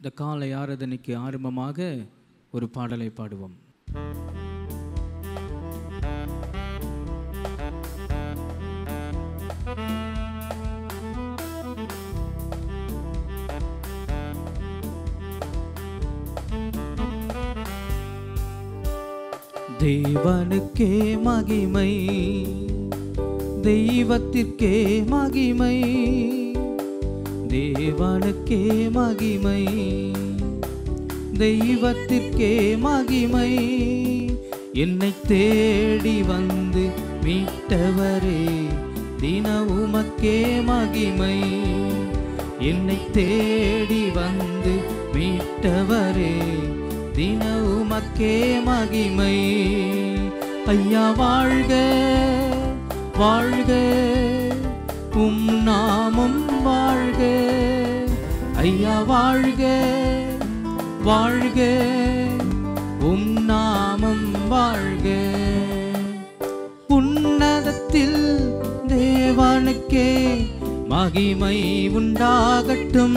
இந்த காலை ஆராதனைக்கு ஆரம்பமாக ஒரு பாடலை பாடுவோம் தேவனுக்கே மகிமை தெய்வத்திற்கே மகிமை தேவனுக்கே மகிமை தெய்வத்திற்கே மகிமை என்னை தேடி வந்து மீட்டவரே தின உமக்கே மகிமை என்னை தேடி வந்து மீட்டவரே தின உமக்கே மகிமை ஐயா வாழ்க வாழ்க உம் நாமம் வாழ்க ஐயா வாழ்க வாழ்க உம் நாமம் வாழ்க உன்னதத்தில் தேவனுக்கே மகிமை உண்டாகட்டும்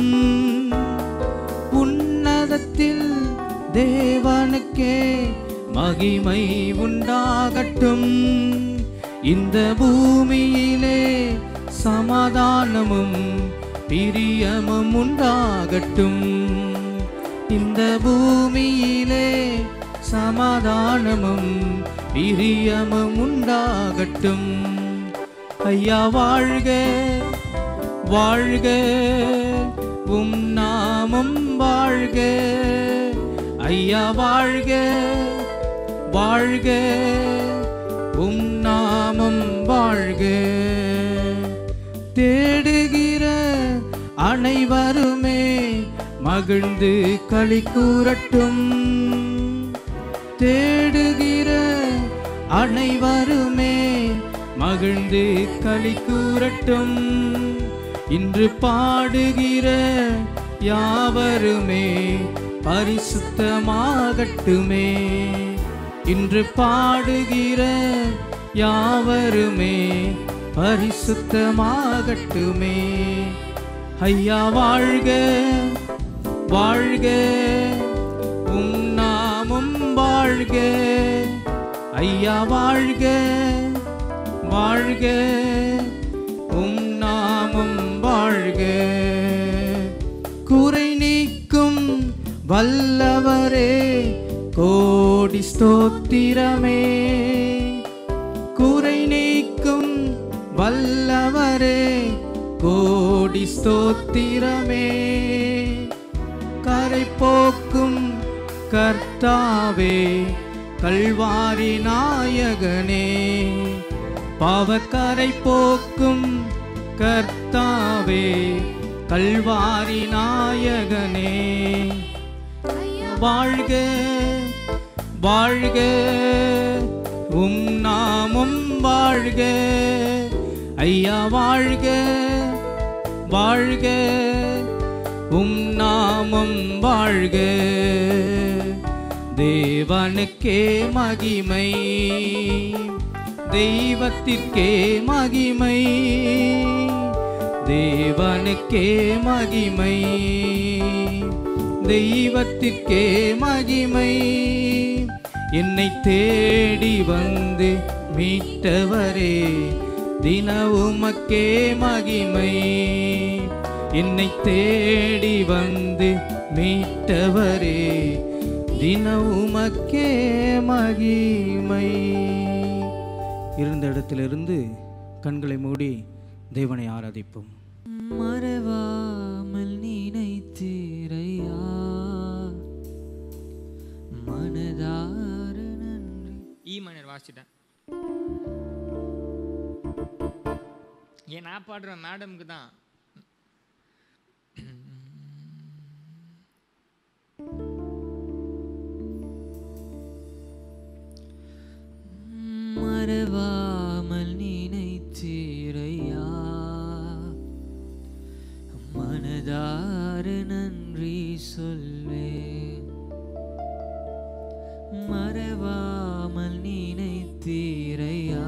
உன்னதத்தில் தேவனுக்கே மகிமை உண்டாகட்டும் இந்த பூமியிலே சமாதானமும் பிரியமும் உண்டாகட்டும் இந்த பூமியிலே சமாதானமும் பிரியமும் உண்டாகட்டும் ஐயா வாழ்க வாழ்க உம் நாமம் வாழ்க ஐயா வாழ்க வாழ்க உம் நாமம் வாழ்க தேடுகிற அனைவருமே மகிழ்ந்து களி கூறட்டும் தேடுகிற அனைவருமே மகிழ்ந்து களி கூறட்டும் இன்று பாடுகிற யாவருமே பரிசுத்தமாகட்டுமே இன்று பாடுகிற யாவருமே பரிசுத்தமாகட்டுமே ஐயா வாழ்க வாழ்க உம் நாமம் வாழ்க ஐயா வாழ்க வாழ்க உம் நாமம் வாழ்க குறை நீக்கும் வல்லவரே கோடி ஸ்தோத்திரமே குறை நீக்கும் வல்லவரே கோடி ஸ்தோத்திரமே கரை போக்கும் கர்த்தாவே கல்வாரி நாயகனே பாவக்கரை போக்கும் கர்த்தாவே கல்வாரி நாயகனே வாழ்க வாழ்க உம் நாமம் வாழ்க ஐயா வாழ்க வாழ்க உம் நாமம் வாழ்க தேவனுக்கே மகிமை தெய்வத்திற்கே மகிமை தேவனுக்கே மகிமை தெய்வத்திற்கே மகிமை என்னை தேடி வந்து மீட்டவரே தின உமக்கே மகிமை என்னை தேடி வந்து மீட்டவரே தின உமக்கே மகிமை இருந்த இடத்திலிருந்து கண்களை மூடி தேவனை ஆராதிப்போம் மறவாமல் நினைத்தீரையா மனதார நன்றி ஈ மைனர் வாசிட்டேன் ஏன் நான் பாடுறேன் மேடம்க்கு தான் மறவாமல் நினைத்தீரையா மனதார நன்றி சொல்வேன் மறவாமல் நினைத்தீரையா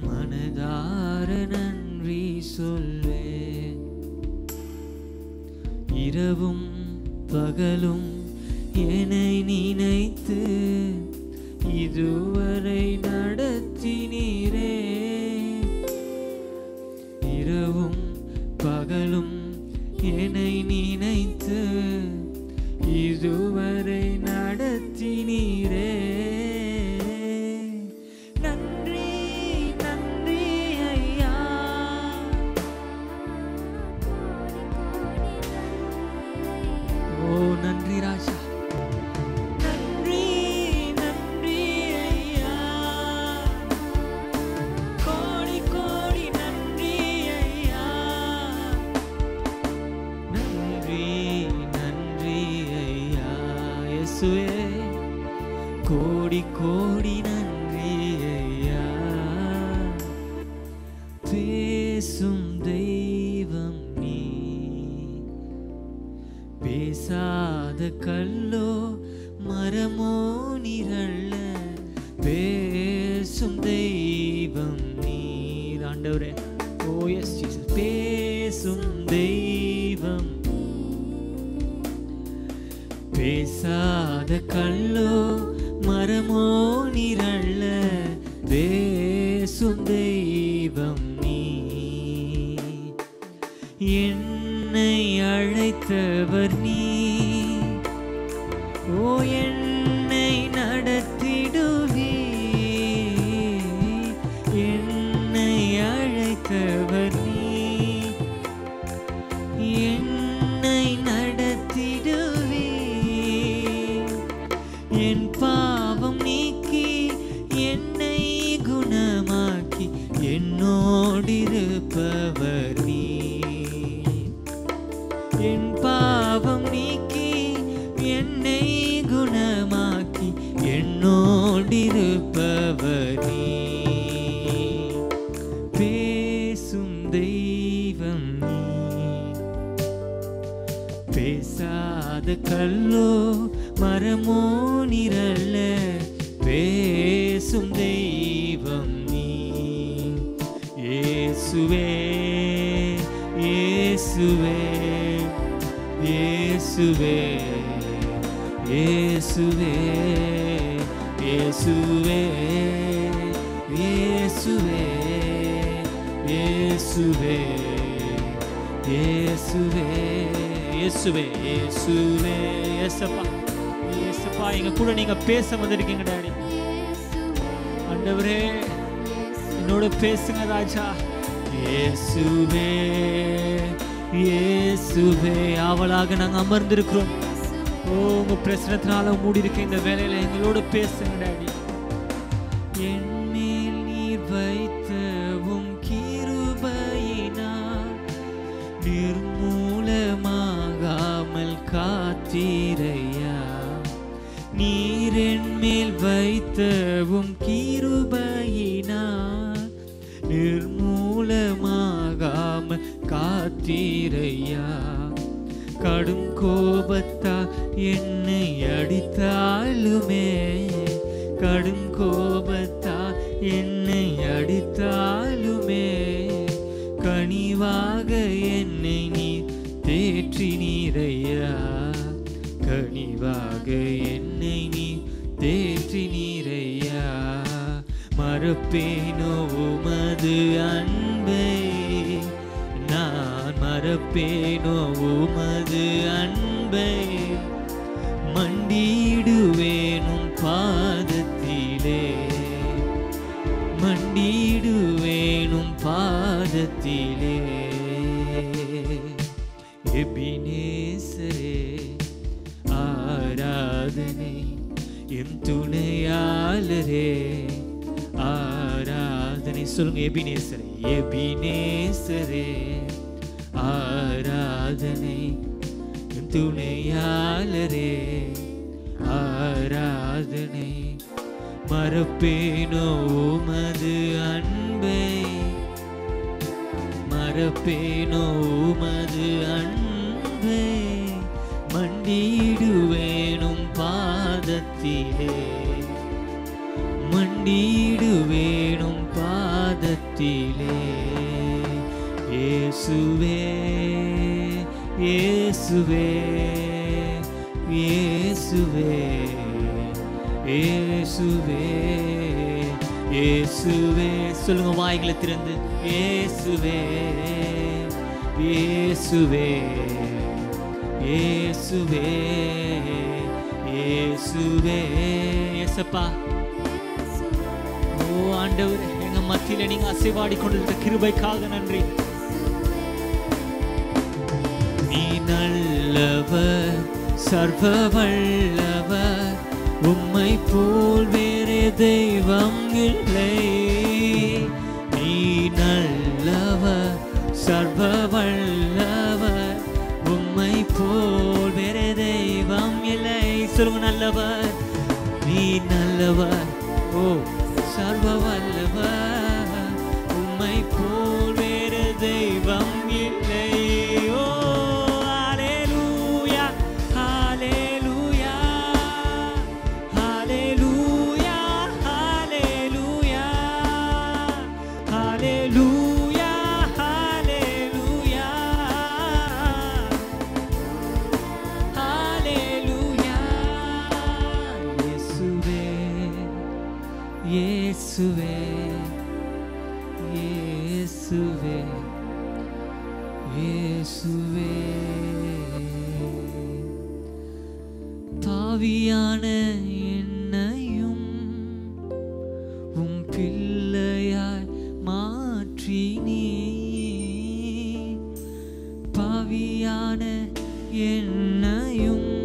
மனதார நன்றி சொல்வேன் இரவும் பகலும் என்னை நினைத்து இதுவரை நடத்தினீரே இரவும் பகலும் என்னை நினைத்து இதுவரை நடத்தினீரே நன்றி நன்றி ஐயா ஓ நன்றி ராஜா நன்றி நன்றி ஐயா கோடி கோடி நன்றி ஐயா நன்றி நன்றி ஐயா இயேசுவே கோடி கோடி நன்றி ஐயா பேசும் தெய்வம் நீ பேசாத கல்லோ மரமோ நிரல்ல பேசும் தெய்வம் நீர் ஆண்டவரே ஓ எஸ் பேசும் தெய்வம் பேசாத கல்லோ மரமோ நிரல்ல பேசும் தெய்வம் நீ என்னை அழைத்தவர் நீ ஓ என்னை நடத்திடுவே என்னை அழைத்தவர் நீ என்னை நடத்திடுவே என் பாவம் நீக்கி என்னை குணமாக்கி என்னோடிருப்பவர் நீ என் பாவம் நீக்கி என்னை குணமாக்கி என்னோடிருப்பவர் நீ பேசும் தெய்வம் நீ பேசாத கல்லோ மரமோ நிரல்ல பேசும் தெய்வம் நீ இயேசுவே இயேசுவே இயேசுவே இயேசுவே இயேசுவே இயேசுவே இயேசுவே இயேசுவே இயேசுவே இயேசுவே இயேசப்பா இயேசப்பா எங்க கூட நீங்க பேச வந்திருக்கீங்க டாடி ஆண்டவரே என்னோட பேசுங்க ராஜா இயேசுவே இயேசுவே ஆவலாக நாங்க அமர்ந்திருக்கிறோம் ஓ உங்க பிரச்சனத்தினால மூடி இருக்க இந்த வேலையில எங்களோட பேசுங்க டாடி என் மேல் நீர் வைத்த உம் கிருபையினால் நிர்மூலமாகாமல் காத்தீரையா நீர் என் மேல் வைத்த உம் கிருபையினால் நிர்மூலமாகாமல் காத்தீரையா கடும் கோபத்தா என்னை அடித்தாலுமே கடும் கோபத்தா என்னை அடித்தாலுமே கனிவாக என்னை நீ தேற்றினீரையா கனிவாக என்னை நீ தேற்றினீரையா மறப்பேனோ உமது அன்பை நான் மறப்பேனோ உமது அன்பை மண்டிடுவேனும் பாதத்திலே மண்டிடுவேனும் பாதத்திலே எபினேசரே ஆராதனை எம் துணையாளரே ஆராதனை சொல்லுங்க எபினேசரே எபினேசரே ஆராதனை எம் துணையாளரே ஆராதனை மறப்பேனோ உமது அன்பை மறப்பேனோ உமது அன்பை மண்டிடுவேனும் பாதத்திலே மண்டிடுவேனும் பாதத்திலே இயேசுவே இயேசுவே இயேசுவே இயேசுவே இயேசுவே சொல்லுங்க வாய்களை திறந்து இயேசுவே இயேசுவே இயேசுவே இயேசுவே இயேசப்பா ஓ ஆண்டவர் எங்க மத்தியில நீங்க அசைவாடி கொண்டிருக்க கிருபைக்காக நன்றி நீ நல்லவர் சர்வ வல்லவர் உம்மை போல் வேறே தெய்வம் இல்லை நீ நல்லவர் சர்வ வல்லவர் உம்மை போல் வேறே தெய்வம் இல்லை சொல்லுங்க நல்லவர் நீ நல்லவர் ஓ சர்வ வல்லவர் உம்மை போல் வேறு தெய்வம் இல்லை ஓ ஹalleluya ஹalleluya ஹalleluya ஹalleluya ஹalleluya ஹalleluya ஹalleluya இயேசுவே இயேசுவே இயேசுவே இயேசுவே பாவியான என்னையும் உம் பிள்ளையாய் மாற்றி நீ பாவியான என்னையும்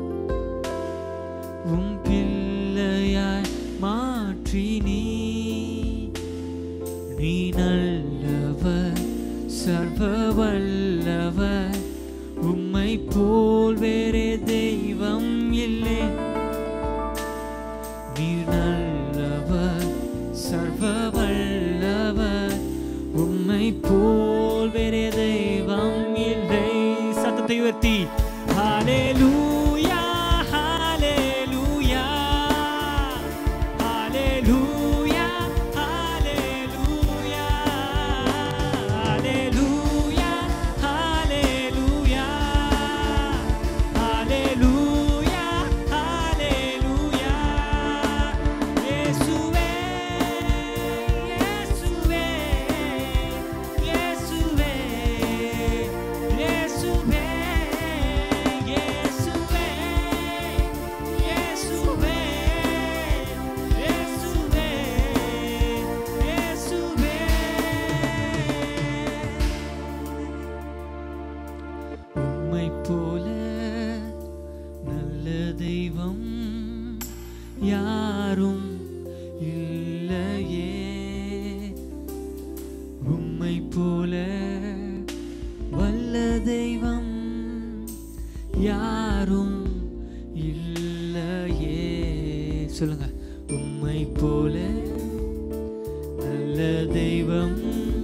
உம் பிள்ளையாய் மாற்றி நீ நீ நல்லவர் சர்வ வல்லவர் உம்மை போல் வேறே தெய்வம் இல்லை நீ நல்லவர் சர்வ வல்லவர் உம்மை போல் வேறே தெய்வம் இல்லை சத்தத்தை உயர்த்தி ஹalleluya ஹalleluya ஹalleluya ஹalleluya ஹalleluya ஹalleluya ஹalleluya ஹalleluya இயேசுவே இயேசுவே இயேசுவே இயேசுவே இயேசுவே இயேசுவே இயேசுவே இயேசுவே உம்மை போல நல்ல தெய்வம் யாரும் இல்லையே உம்மை போல வல்ல தெய்வம் யாரும் இல்லையே சொல்லுங்க உம்மை போல நல்ல தெய்வம்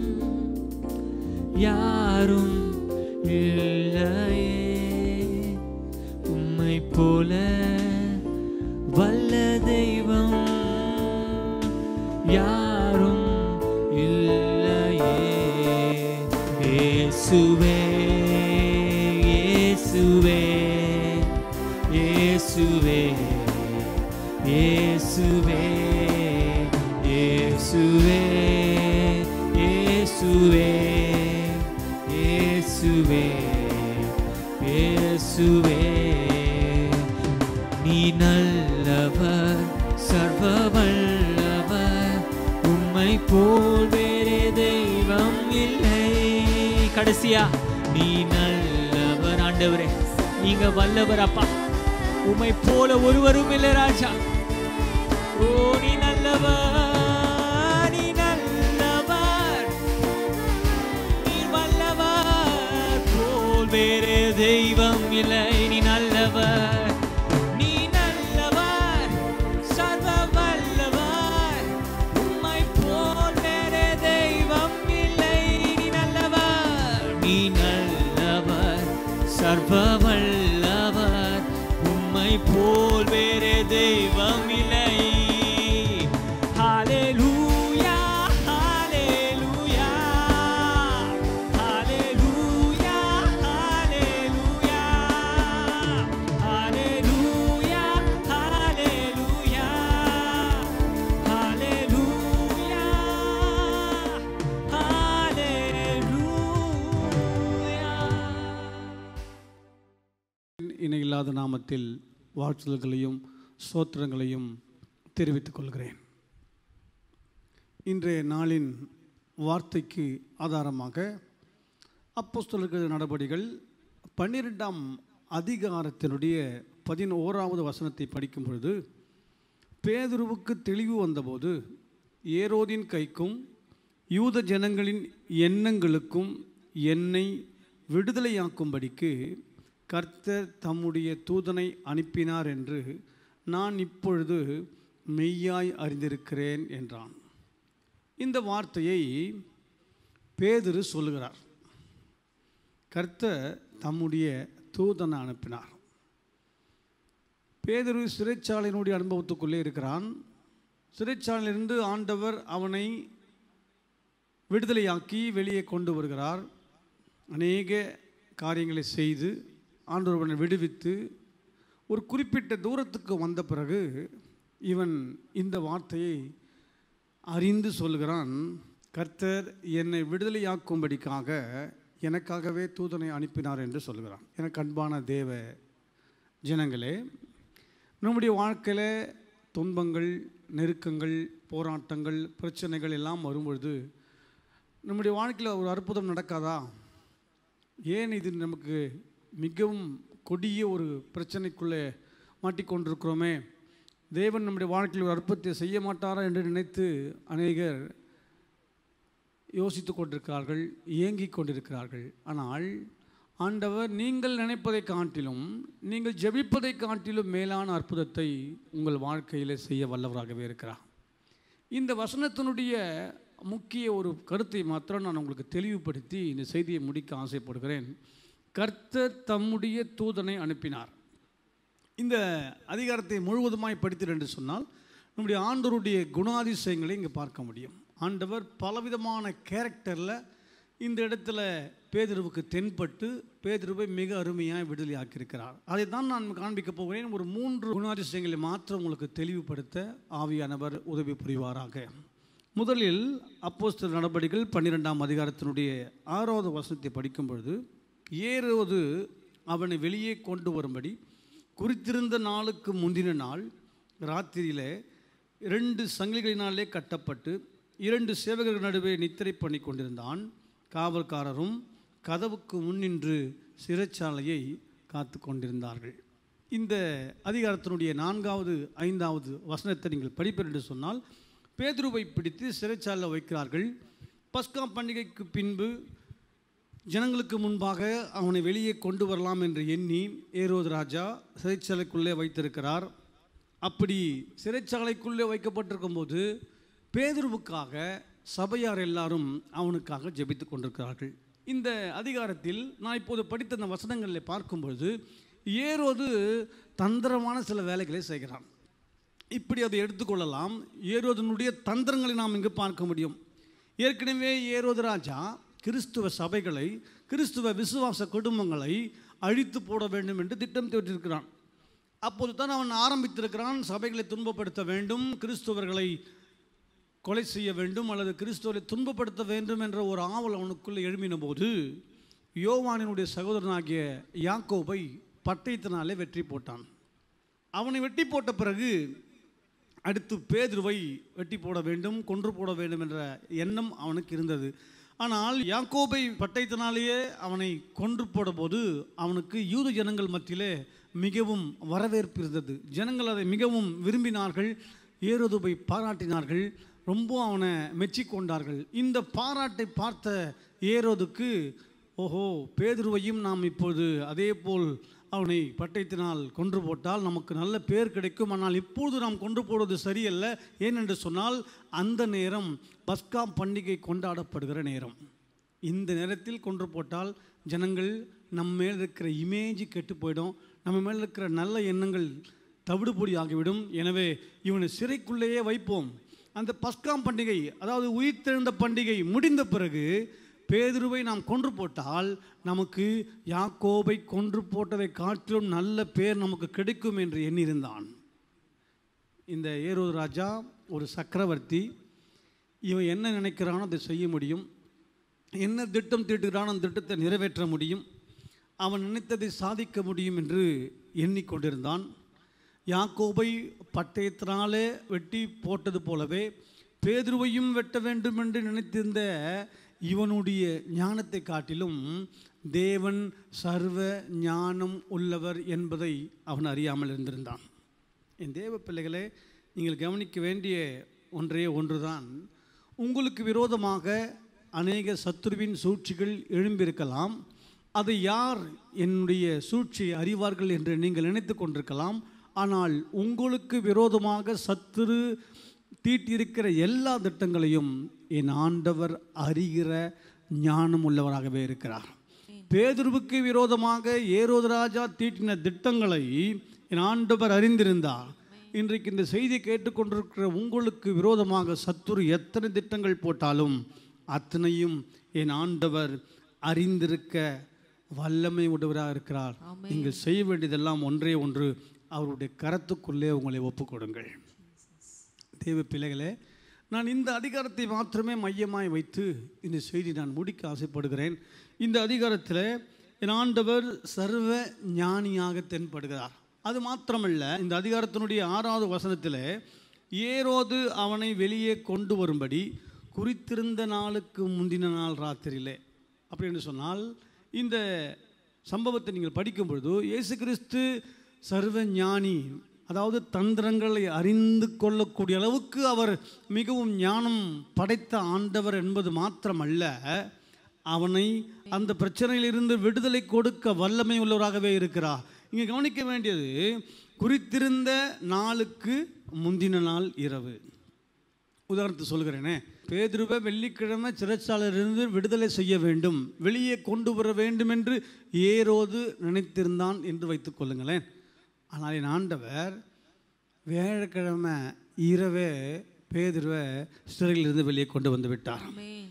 யாரும் இல்லையே உம்மை போல வல்ல தெய்வம் யாரும் இல்லையே இயேசுவே இயேசுவே இயேசுவே இயேசுவே இயேசுவே இயேசுவே இயேசுவே இயேசுவே நீ நல்லவர் சர்வ வல்லவர் உம்மை போல் வேறே தெய்வம் இல்லை கடைசியா நீ நல்லவர் ஆண்டவரே நீங்க வல்லவர் அப்பா உம்மை போல ஒருவரும் இல்லை ராஜா ஓ நீ நல்லவர் நீ நல்லவர் நீ வல்லவர் போல் வேறே தெய்வம் இல்லை நீ நல்லவர் நீ நல்லவர் சர்வ வல்லவர் உம்மை போல் வேறே தெய்வம் இல்லை நீ நல்லவர் நீ நல்லவர் சர்வ வல்லவர் உம்மை போல் வேறே தெய்வம் இல்லை ஹalleluya ஹalleluya ஹalleluya ஹalleluya இணையில்லாத நாமத்தில் வாழ்த்துதல்களையும் ஸ்தோத்திரங்களையும் தெரிவித்துக் கொள்கிறேன் இன்றைய நாளின் வார்த்தைக்கு ஆதாரமாக அப்போஸ்தலர்கள் நடபடிகள் பன்னிரெண்டாம் அதிகாரத்தினுடைய பதினோராவது வசனத்தை படிக்கும் பொழுது பேதுருவுக்கு தெளிவு வந்தபோது ஏரோதின் கைக்கும் யூத ஜனங்களின் எண்ணங்களுக்கும் என்னை விடுதலையாக்கும்படிக்கு கர்த்தர் தம்முடைய தூதனை அனுப்பினார் என்று நான் இப்பொழுது மெய்யாய் அறிந்திருக்கிறேன் என்றான் இந்த வார்த்தையை பேதுரு சொல்லுகிறார் கர்த்தர் தம்முடைய தூதனை அனுப்பினார் பேதுரு சிறைச்சாலையினுடைய அனுபவத்துக்குள்ளே இருக்கிறான் சிறைச்சாலையிலிருந்து ஆண்டவர் அவனை விடுதலையாக்கி வெளியே கொண்டு வருகிறார் அநேக காரியங்களை செய்து ஆண்டவர் அவனை விடுவித்து ஒரு குறிப்பிட்ட தூரத்துக்கு வந்த பிறகு இவன் இந்த வார்த்தையை அறிந்து சொல்கிறான் கர்த்தர் என்னை விடுதலையாக்கும்படிக்காக எனக்காகவே தூதனை அனுப்பினார் என்று சொல்கிறான் எனக்கு அன்பான தேவ ஜனங்களே நம்முடைய வாழ்க்கையில் துன்பங்கள் நெருக்கங்கள் போராட்டங்கள் பிரச்சனைகள் எல்லாம் வரும்பொழுது நம்முடைய வாழ்க்கையில் ஒரு அற்புதம் நடக்காதா ஏன் இது நமக்கு மிகவும் கொடிய ஒரு பிரச்சனைக்குள்ளே மாட்டிக்கொண்டிருக்கிறோமே தேவன் நம்முடைய வாழ்க்கையில் ஒரு அற்புதத்தை செய்ய மாட்டாரா என்று நினைத்து அநேகர் யோசித்து கொண்டிருக்கிறார்கள் ஏங்கிக் கொண்டிருக்கிறார்கள் ஆனால் ஆண்டவர் நீங்கள் நினைப்பதை காட்டிலும் நீங்கள் ஜெபிப்பதை காட்டிலும் மேலான அற்புதத்தை உங்கள் வாழ்க்கையில் செய்ய வல்லவராகவே இருக்கிறார் இந்த வசனத்தினுடைய முக்கிய ஒரு கருத்தை மாத்திரம் நான் உங்களுக்கு தெளிவுபடுத்தி இந்த செய்தியை முடிக்க ஆசைப்படுகிறேன் கர்த்தர் தம்முடைய தூதனை அனுப்பினார் இந்த அதிகாரத்தை முழுவதுமாய் படித்தீர் என்று சொன்னால் நம்முடைய ஆண்டவருடைய குணாதிசயங்களை இங்கே பார்க்க முடியும் ஆண்டவர் பலவிதமான கேரக்டரில் இந்த இடத்துல பேதிருவுக்கு தென்பட்டு பேதிருவை மிக அருமையாக விடுதலை ஆக்கியிருக்கிறார் அதை தான் நான் காண்பிக்க போகிறேன் ஒரு மூன்று குணாதிசயங்களை மாற்றம் உங்களுக்கு தெளிவுபடுத்த ஆவியானவர் உதவி புரிவாராக முதலில் அப்போஸ்தலர் நடவடிக்கைகள் பன்னிரெண்டாம் அதிகாரத்தினுடைய ஆறாவது வசனத்தை படிக்கும் பொழுது ஏறுவது அவனை வெளியே கொண்டு வரும்படி குறித்திருந்த நாளுக்கு முந்தின நாள் ராத்திரியில் இரண்டு சங்கிலிகளினாலே கட்டப்பட்டு இரண்டு சேவகர்கள் நடுவே நித்திரை பண்ணி கொண்டிருந்தான் காவல்காரரும் கதவுக்கு முன்னின்று சிறைச்சாலையை காத்து கொண்டிருந்தார்கள் இந்த அதிகாரத்தினுடைய நான்காவது ஐந்தாவது வசனத்தை நீங்கள் படிப்பீர் என்று சொன்னால் பேதுருவை பிடித்து சிறைச்சாலையில் வைக்கிறார்கள் பஸ்கா பண்டிகைக்கு பின்பு ஜனங்களுக்கு முன்பாக அவனை வெளியே கொண்டு வரலாம் என்று எண்ணி ஏரோது ராஜா சிறைச்சாலைக்குள்ளே வைத்திருக்கிறார் அப்படி சிறைச்சாலைக்குள்ளே வைக்கப்பட்டிருக்கும் போது பேதுருவுக்காக சபையார் எல்லாரும் அவனுக்காக ஜெபித்து கொண்டிருக்கிறார்கள் இந்த அதிகாரத்தில் நான் இப்போது படித்த அந்த வசனங்களில் பார்க்கும்பொழுது ஏரோது தந்திரமான சில வேலைகளை செய்கிறான் இப்படி அதை எடுத்துக்கொள்ளலாம் ஏரோதனுடைய தந்திரங்களை நாம் இங்கு பார்க்க முடியும் ஏற்கனவே ஏரோது ராஜா கிறிஸ்துவ சபைகளை கிறிஸ்துவ விசுவாச குடும்பங்களை அழித்து போட வேண்டும் என்று திட்டம் தீட்டிருக்கிறான் அப்போது தான் அவன் ஆரம்பித்திருக்கிறான் சபைகளை துன்பப்படுத்த வேண்டும் கிறிஸ்துவர்களை கொலை செய்ய வேண்டும் அல்லது கிறிஸ்துவரை துன்பப்படுத்த வேண்டும் என்ற ஒரு ஆவல் அவனுக்குள்ளே எழுமின போது யோவானினுடைய சகோதரனாகிய யாக்கோபை பட்டயத்தினாலே வெற்றி போட்டான் அவனை வெட்டி போட்ட பிறகு அடுத்து பேதுருவை வெட்டி போட வேண்டும் கொன்று போட வேண்டும் என்ற எண்ணம் அவனுக்கு இருந்தது ஆனால் யாக்கோபை பட்டயத்தினாலேயே அவனை கொன்று போடும்போது அவனுக்கு யூத ஜனங்கள் மத்தியிலே மிகவும் வரவேற்பு இருந்தது ஜனங்கள் அதை மிகவும் விரும்பினார்கள் ஏரோதுபை பாராட்டினார்கள் ரொம்ப அவனை மெச்சிக்கொண்டார்கள் இந்த பாராட்டை பார்த்த ஏரோதுக்கு ஓஹோ பேதுருவையும் நாம் இப்போது அதே போல் அவனை பட்டயத்தினால் கொன்று போட்டால் நமக்கு நல்ல பேர் கிடைக்கும் ஆனால் இப்பொழுது நாம் கொன்று போடுவது சரியல்ல ஏனென்று சொன்னால் அந்த நேரம் பஸ்கா பண்டிகை கொண்டாடப்படுகிற நேரம் இந்த நேரத்தில் கொன்று போட்டால் ஜனங்கள் நம்ம மேல் இருக்கிற இமேஜ் கெட்டு போயிடும் நம்ம மேல் இருக்கிற நல்ல எண்ணங்கள் தவிடுபொடி ஆகிவிடும் எனவே இவனை சிறைக்குள்ளேயே வைப்போம் அந்த பஸ்காம் பண்டிகை அதாவது உயிர்த்தெழுந்த பண்டிகை முடிந்த பிறகு பேதுருவை நாம் கொன்று போட்டால் நமக்கு யாக்கோபை கொன்று போட்டதை காட்டிலும் நல்ல பேர் நமக்கு கிடைக்கும் என்று எண்ணியிருந்தான் இந்த ஏரோது ராஜா ஒரு சக்கரவர்த்தி இவன் என்ன நினைக்கிறானோ அதை செய்ய முடியும் என்ன திட்டம் தீட்டுகிறானோ அந்த திட்டத்தை நிறைவேற்ற முடியும் அவன் நினைத்ததை சாதிக்க முடியும் என்று எண்ணிக்கொண்டிருந்தான் யாக்கோபை பட்டயத்தினாலே வெட்டி போட்டது போலவே பேதுருவையும் வெட்ட வேண்டும் என்று நினைத்திருந்த இவனுடைய ஞானத்தை காட்டிலும் தேவன் சர்வ ஞானம் உள்ளவர் என்பதை அவன் அறியாமல் இருந்திருந்தான் என் தேவ பிள்ளைகளே நீங்கள் கவனிக்க வேண்டிய ஒன்றே ஒன்றுதான் உங்களுக்கு விரோதமாக அநேக சத்துருவின் சூழ்ச்சிகள் எழும்பியிருக்கலாம் அதை யார் என்னுடைய சூழ்ச்சியை அறிவார்கள் என்று நீங்கள் நினைத்து கொண்டிருக்கலாம் ஆனால் உங்களுக்கு விரோதமாக சத்துரு தீட்டியிருக்கிற எல்லா திட்டங்களையும் என் ஆண்டவர் அறிகிற ஞானம் உள்ளவராகவே இருக்கிறார் பேதுருவுக்கு விரோதமாக ஏரோது ராஜா தீட்டின திட்டங்களை என் ஆண்டவர் அறிந்திருந்தார் இன்றைக்கு இந்த செய்தி கேட்டுக்கொண்டிருக்கிற உங்களுக்கு விரோதமாக சத்துரு எத்தனை திட்டங்கள் போட்டாலும் அத்தனையும் என் ஆண்டவர் அறிந்திருக்க வல்லமை உடையவராக இருக்கிறார் நீங்கள் செய்ய வேண்டியதெல்லாம் ஒன்றே ஒன்று அவருடைய கரத்துக்குள்ளே உங்களை ஒப்புக்கொடுங்கள் தேவ பிள்ளைகளே நான் இந்த அதிகாரத்தை மாத்திரமே மையமாய் வைத்து இந்த செய்தி நான் முடிக்க ஆசைப்படுகிறேன் இந்த அதிகாரத்தில் என் ஆண்டவர் சர்வ ஞானியாக தென்படுகிறார் அது மாத்திரமல்ல இந்த அதிகாரத்தினுடைய ஆறாவது வசனத்தில் ஏரோது அவனை வெளியே கொண்டு வரும்படி குறித்திருந்த நாளுக்கு முந்தின நாள் ராத்திரியிலே அப்படின்னு சொன்னால் இந்த சம்பவத்தை நீங்கள் படிக்கும் பொழுது இயேசு கிறிஸ்து சர்வ ஞானி அதாவது தந்திரங்களை அறிந்து கொள்ளக்கூடிய அளவுக்கு அவர் மிகவும் ஞானம் படைத்த ஆண்டவர் என்பது மாத்திரமல்ல அவனை அந்த பிரச்சனையிலிருந்து விடுதலை கொடுக்க வல்லமை உள்ளவராகவே இருக்கிறார் இங்கே கவனிக்க வேண்டியது குறித்திருந்த நாளுக்கு முந்தின நாள் இரவு உதாரணத்தை சொல்கிறேனே பேதுருவை வெள்ளிக்கிழமை சிறைச்சாலையிலிருந்து விடுதலை செய்ய வேண்டும் வெளியே கொண்டு வர வேண்டும் என்று ஏரோது நினைத்திருந்தான் என்று வைத்துக் கொள்ளுங்களேன் ஆனால் என் ஆண்டவர் வியாழக்கிழமை இரவே பேதுருவை சிறையிலிருந்து வெளியே கொண்டு வந்து விட்டார்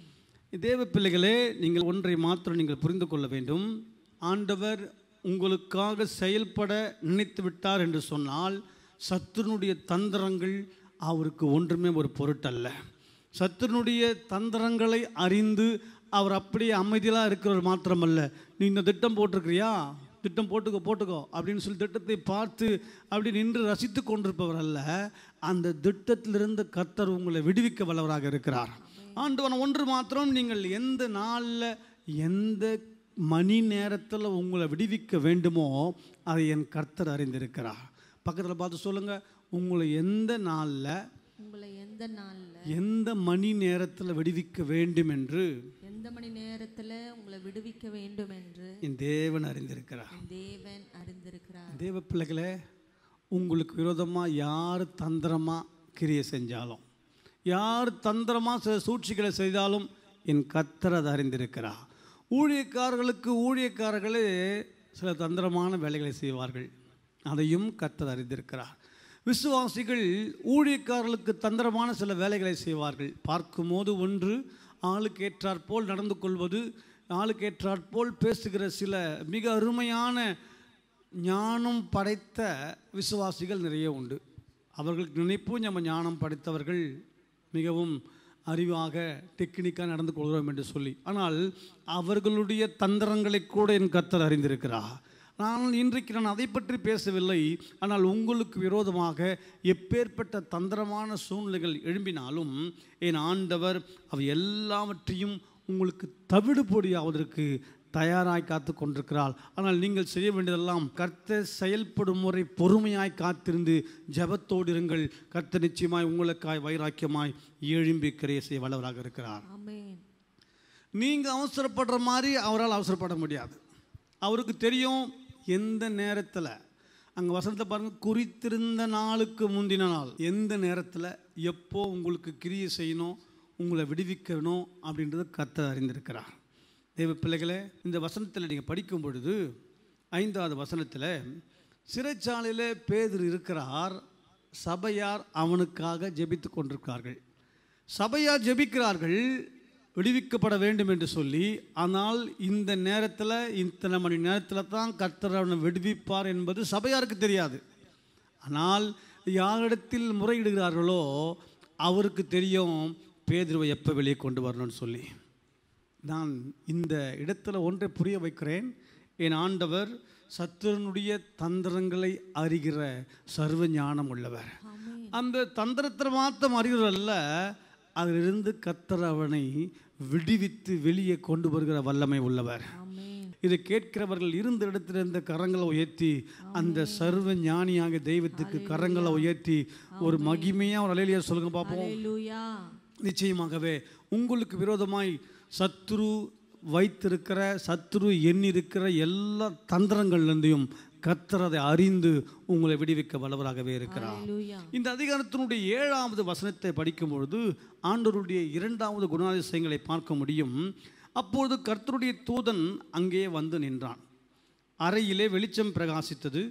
தேவ பிள்ளைகளே நீங்கள் ஒன்றை மாத்திரம் நீங்கள் புரிந்து கொள்ள வேண்டும் ஆண்டவர் உங்களுக்காக செயல்பட நினைத்து விட்டார் என்று சொன்னால் சத்துருனுடைய தந்திரங்கள் அவருக்கு ஒன்றுமே ஒரு பொருட்டல்ல சத்துருனுடைய தந்திரங்களை அறிந்து அவர் அப்படியே அமைதியாக இருக்கிறவர் மாத்திரமல்ல நீ இந்த திட்டம் போட்டிருக்கிறியா திட்டம் போட்டுக்கோ போட்டுக்கோ அப்படின்னு சொல்லி திட்டத்தை பார்த்து அப்படி நின்று ரசித்து கொண்டிருப்பவர் அல்ல அந்த திட்டத்திலிருந்து கர்த்தர் உங்களை விடுவிக்க வல்லவராக இருக்கிறார் ஆண்டவன் ஒன்று மாத்திரம் நீங்கள் எந்த நாளில் எந்த மணி நேரத்தில் உங்களை விடுவிக்க வேண்டுமோ அதை என் கர்த்தர் அறிந்திருக்கிறார் பக்கத்தில் பார்த்து சொல்லுங்கள் உங்களை எந்த நாளில் உங்களை எந்த நாள்ல எந்த மணி நேரத்தில் விடுவிக்க வேண்டும் என்று எந்த மணி நேரத்துல உங்களை விடுவிக்க வேண்டும் என்று என் தேவன் அறிந்திருக்கிறார் என் தேவன் அறிந்திருக்கிறார் தேவ பிள்ளைகளே உங்களுக்கு விரோதமாக யார் தந்திரமாக கிரியை செஞ்சாலும் யார் தந்திரமாக சில சூழ்ச்சிகளை செய்தாலும் என் கத்தர் அதை அறிந்திருக்கிறார் ஊழியக்காரர்களுக்கு ஊழியக்காரர்களே சில தந்திரமான வேலைகளை செய்வார்கள் அதையும் கத்தர் அறிந்திருக்கிறார் விசுவாசிகள் ஊழியக்காரர்களுக்கு தந்திரமான சில வேலைகளை செய்வார்கள் பார்க்கும்போது ஒன்று ஆளுக்கு ஏற்றாற்போல் நடந்து கொள்வது ஆளுக்கு ஏற்றாற்போல் பேசுகிற சில மிக அருமையான ஞானம் படைத்த விசுவாசிகள் நிறைய உண்டு அவர்களுக்கு நினைப்பு நம்ம ஞானம் படைத்தவர்கள் மிகவும் அறிவாக டெக்னிக்காக நடந்து கொள்கிறோம் என்று சொல்லி ஆனால் அவர்களுடைய தந்திரங்களை கூட என் கத்தர் அறிந்திருக்கிறார் நான் இன்றைக்கு நான் அதை பற்றி பேசவில்லை ஆனால் உங்களுக்கு விரோதமாக எப்பேற்பட்ட தந்திரமான சூழ்நிலைகள் எழும்பினாலும் என் ஆண்டவர் அவை எல்லாவற்றையும் உங்களுக்கு தவிடுபொடியாவதற்கு தயாராய் காத்து கொண்டிருக்கிறாள் ஆனால் நீங்கள் செய்ய வேண்டியதெல்லாம் கர்த்தர் செயல்படும் முறை பொறுமையாய் காத்திருந்து ஜெபத்தோடு இருங்கள் கர்த்தர் நிச்சயமாய் உங்களுக்காய் வைராக்கியமாய் எழும்பி கிரையை செய்ய வல்லவராக இருக்கிறார் ஆமென் நீங்கள் அவசரப்படுற மாதிரி அவரால் அவசரப்பட முடியாது அவருக்கு தெரியும் எந்த நேரத்தில் அங்கே வசனத்தை பாருங்கள் குறித்திருந்த நாளுக்கு முந்தின நாள் எந்த நேரத்தில் எப்போ உங்களுக்கு கிரியை செய்யணும் உங்களை விடுவிக்கணும் அப்படின்றத கத்த அறிந்திருக்கிறார் தேவ பிள்ளைகளே இந்த வசனத்தில் நீங்கள் படிக்கும் பொழுது ஐந்தாவது வசனத்தில் சிறைச்சாலையில் பேதர் இருக்கிறார் சபையார் அவனுக்காக ஜெபித்து கொண்டிருக்கிறார்கள் சபையார் ஜெபிக்கிறார்கள் விடுவிக்கப்பட வேண்டும் என்று சொல்லி ஆனால் இந்த நேரத்தில் இத்தனை மணி நேரத்தில் தான் கர்த்தர் அவனை விடுவிப்பார் என்பது சபையாருக்கு தெரியாது ஆனால் யாரிடத்தில் முறையிடுகிறார்களோ அவருக்கு தெரியும் பேதுருவை எப்போ வெளியே கொண்டு வரணும்னு சொல்லி நான் இந்த இடத்துல ஒன்றை புரிய வைக்கிறேன் என் ஆண்டவர் சத்துருனுடைய தந்திரங்களை அறிகிற சர்வ ஞானம் உள்ளவர் அந்த தந்திரத்தை மாத்திரம் அறிகிறல்ல அதிலிருந்து கத்தர் அவனை விடுவித்து வெளியே கொண்டு வருகிற வல்லமை உள்ளவர் ஆமென் இதை கேட்கிறவர்கள் இருந்த இடத்துல இருந்த கரங்களை உயர்த்தி அந்த சர்வ ஞானியாக தெய்வத்துக்கு கரங்களை உயர்த்தி ஒரு மகிமையாக ஒரு அலையிலியா சொல்லுங்க பார்ப்போம் ஹalleluya நிச்சயமாகவே உங்களுக்கு விரோதமாய் சத்ரு வைத்திருக்கிற சத்ரு எண்ணிருக்கிற எல்லா தந்திரங்கள்லேருந்தையும் கத்தர் அதை அறிந்து உங்களை விடுவிக்க வல்லவராகவே இருக்கிறார் ஹalleluya இந்த அதிகாரத்தினுடைய ஏழாவது வசனத்தை படிக்கும் பொழுது ஆண்டவருடைய இரண்டாவது குணாதிசயங்களை பார்க்க முடியும் அப்பொழுது கர்த்தருடைய தூதன் அங்கே வந்து நின்றான் அறையிலே வெளிச்சம் பிரகாசித்தது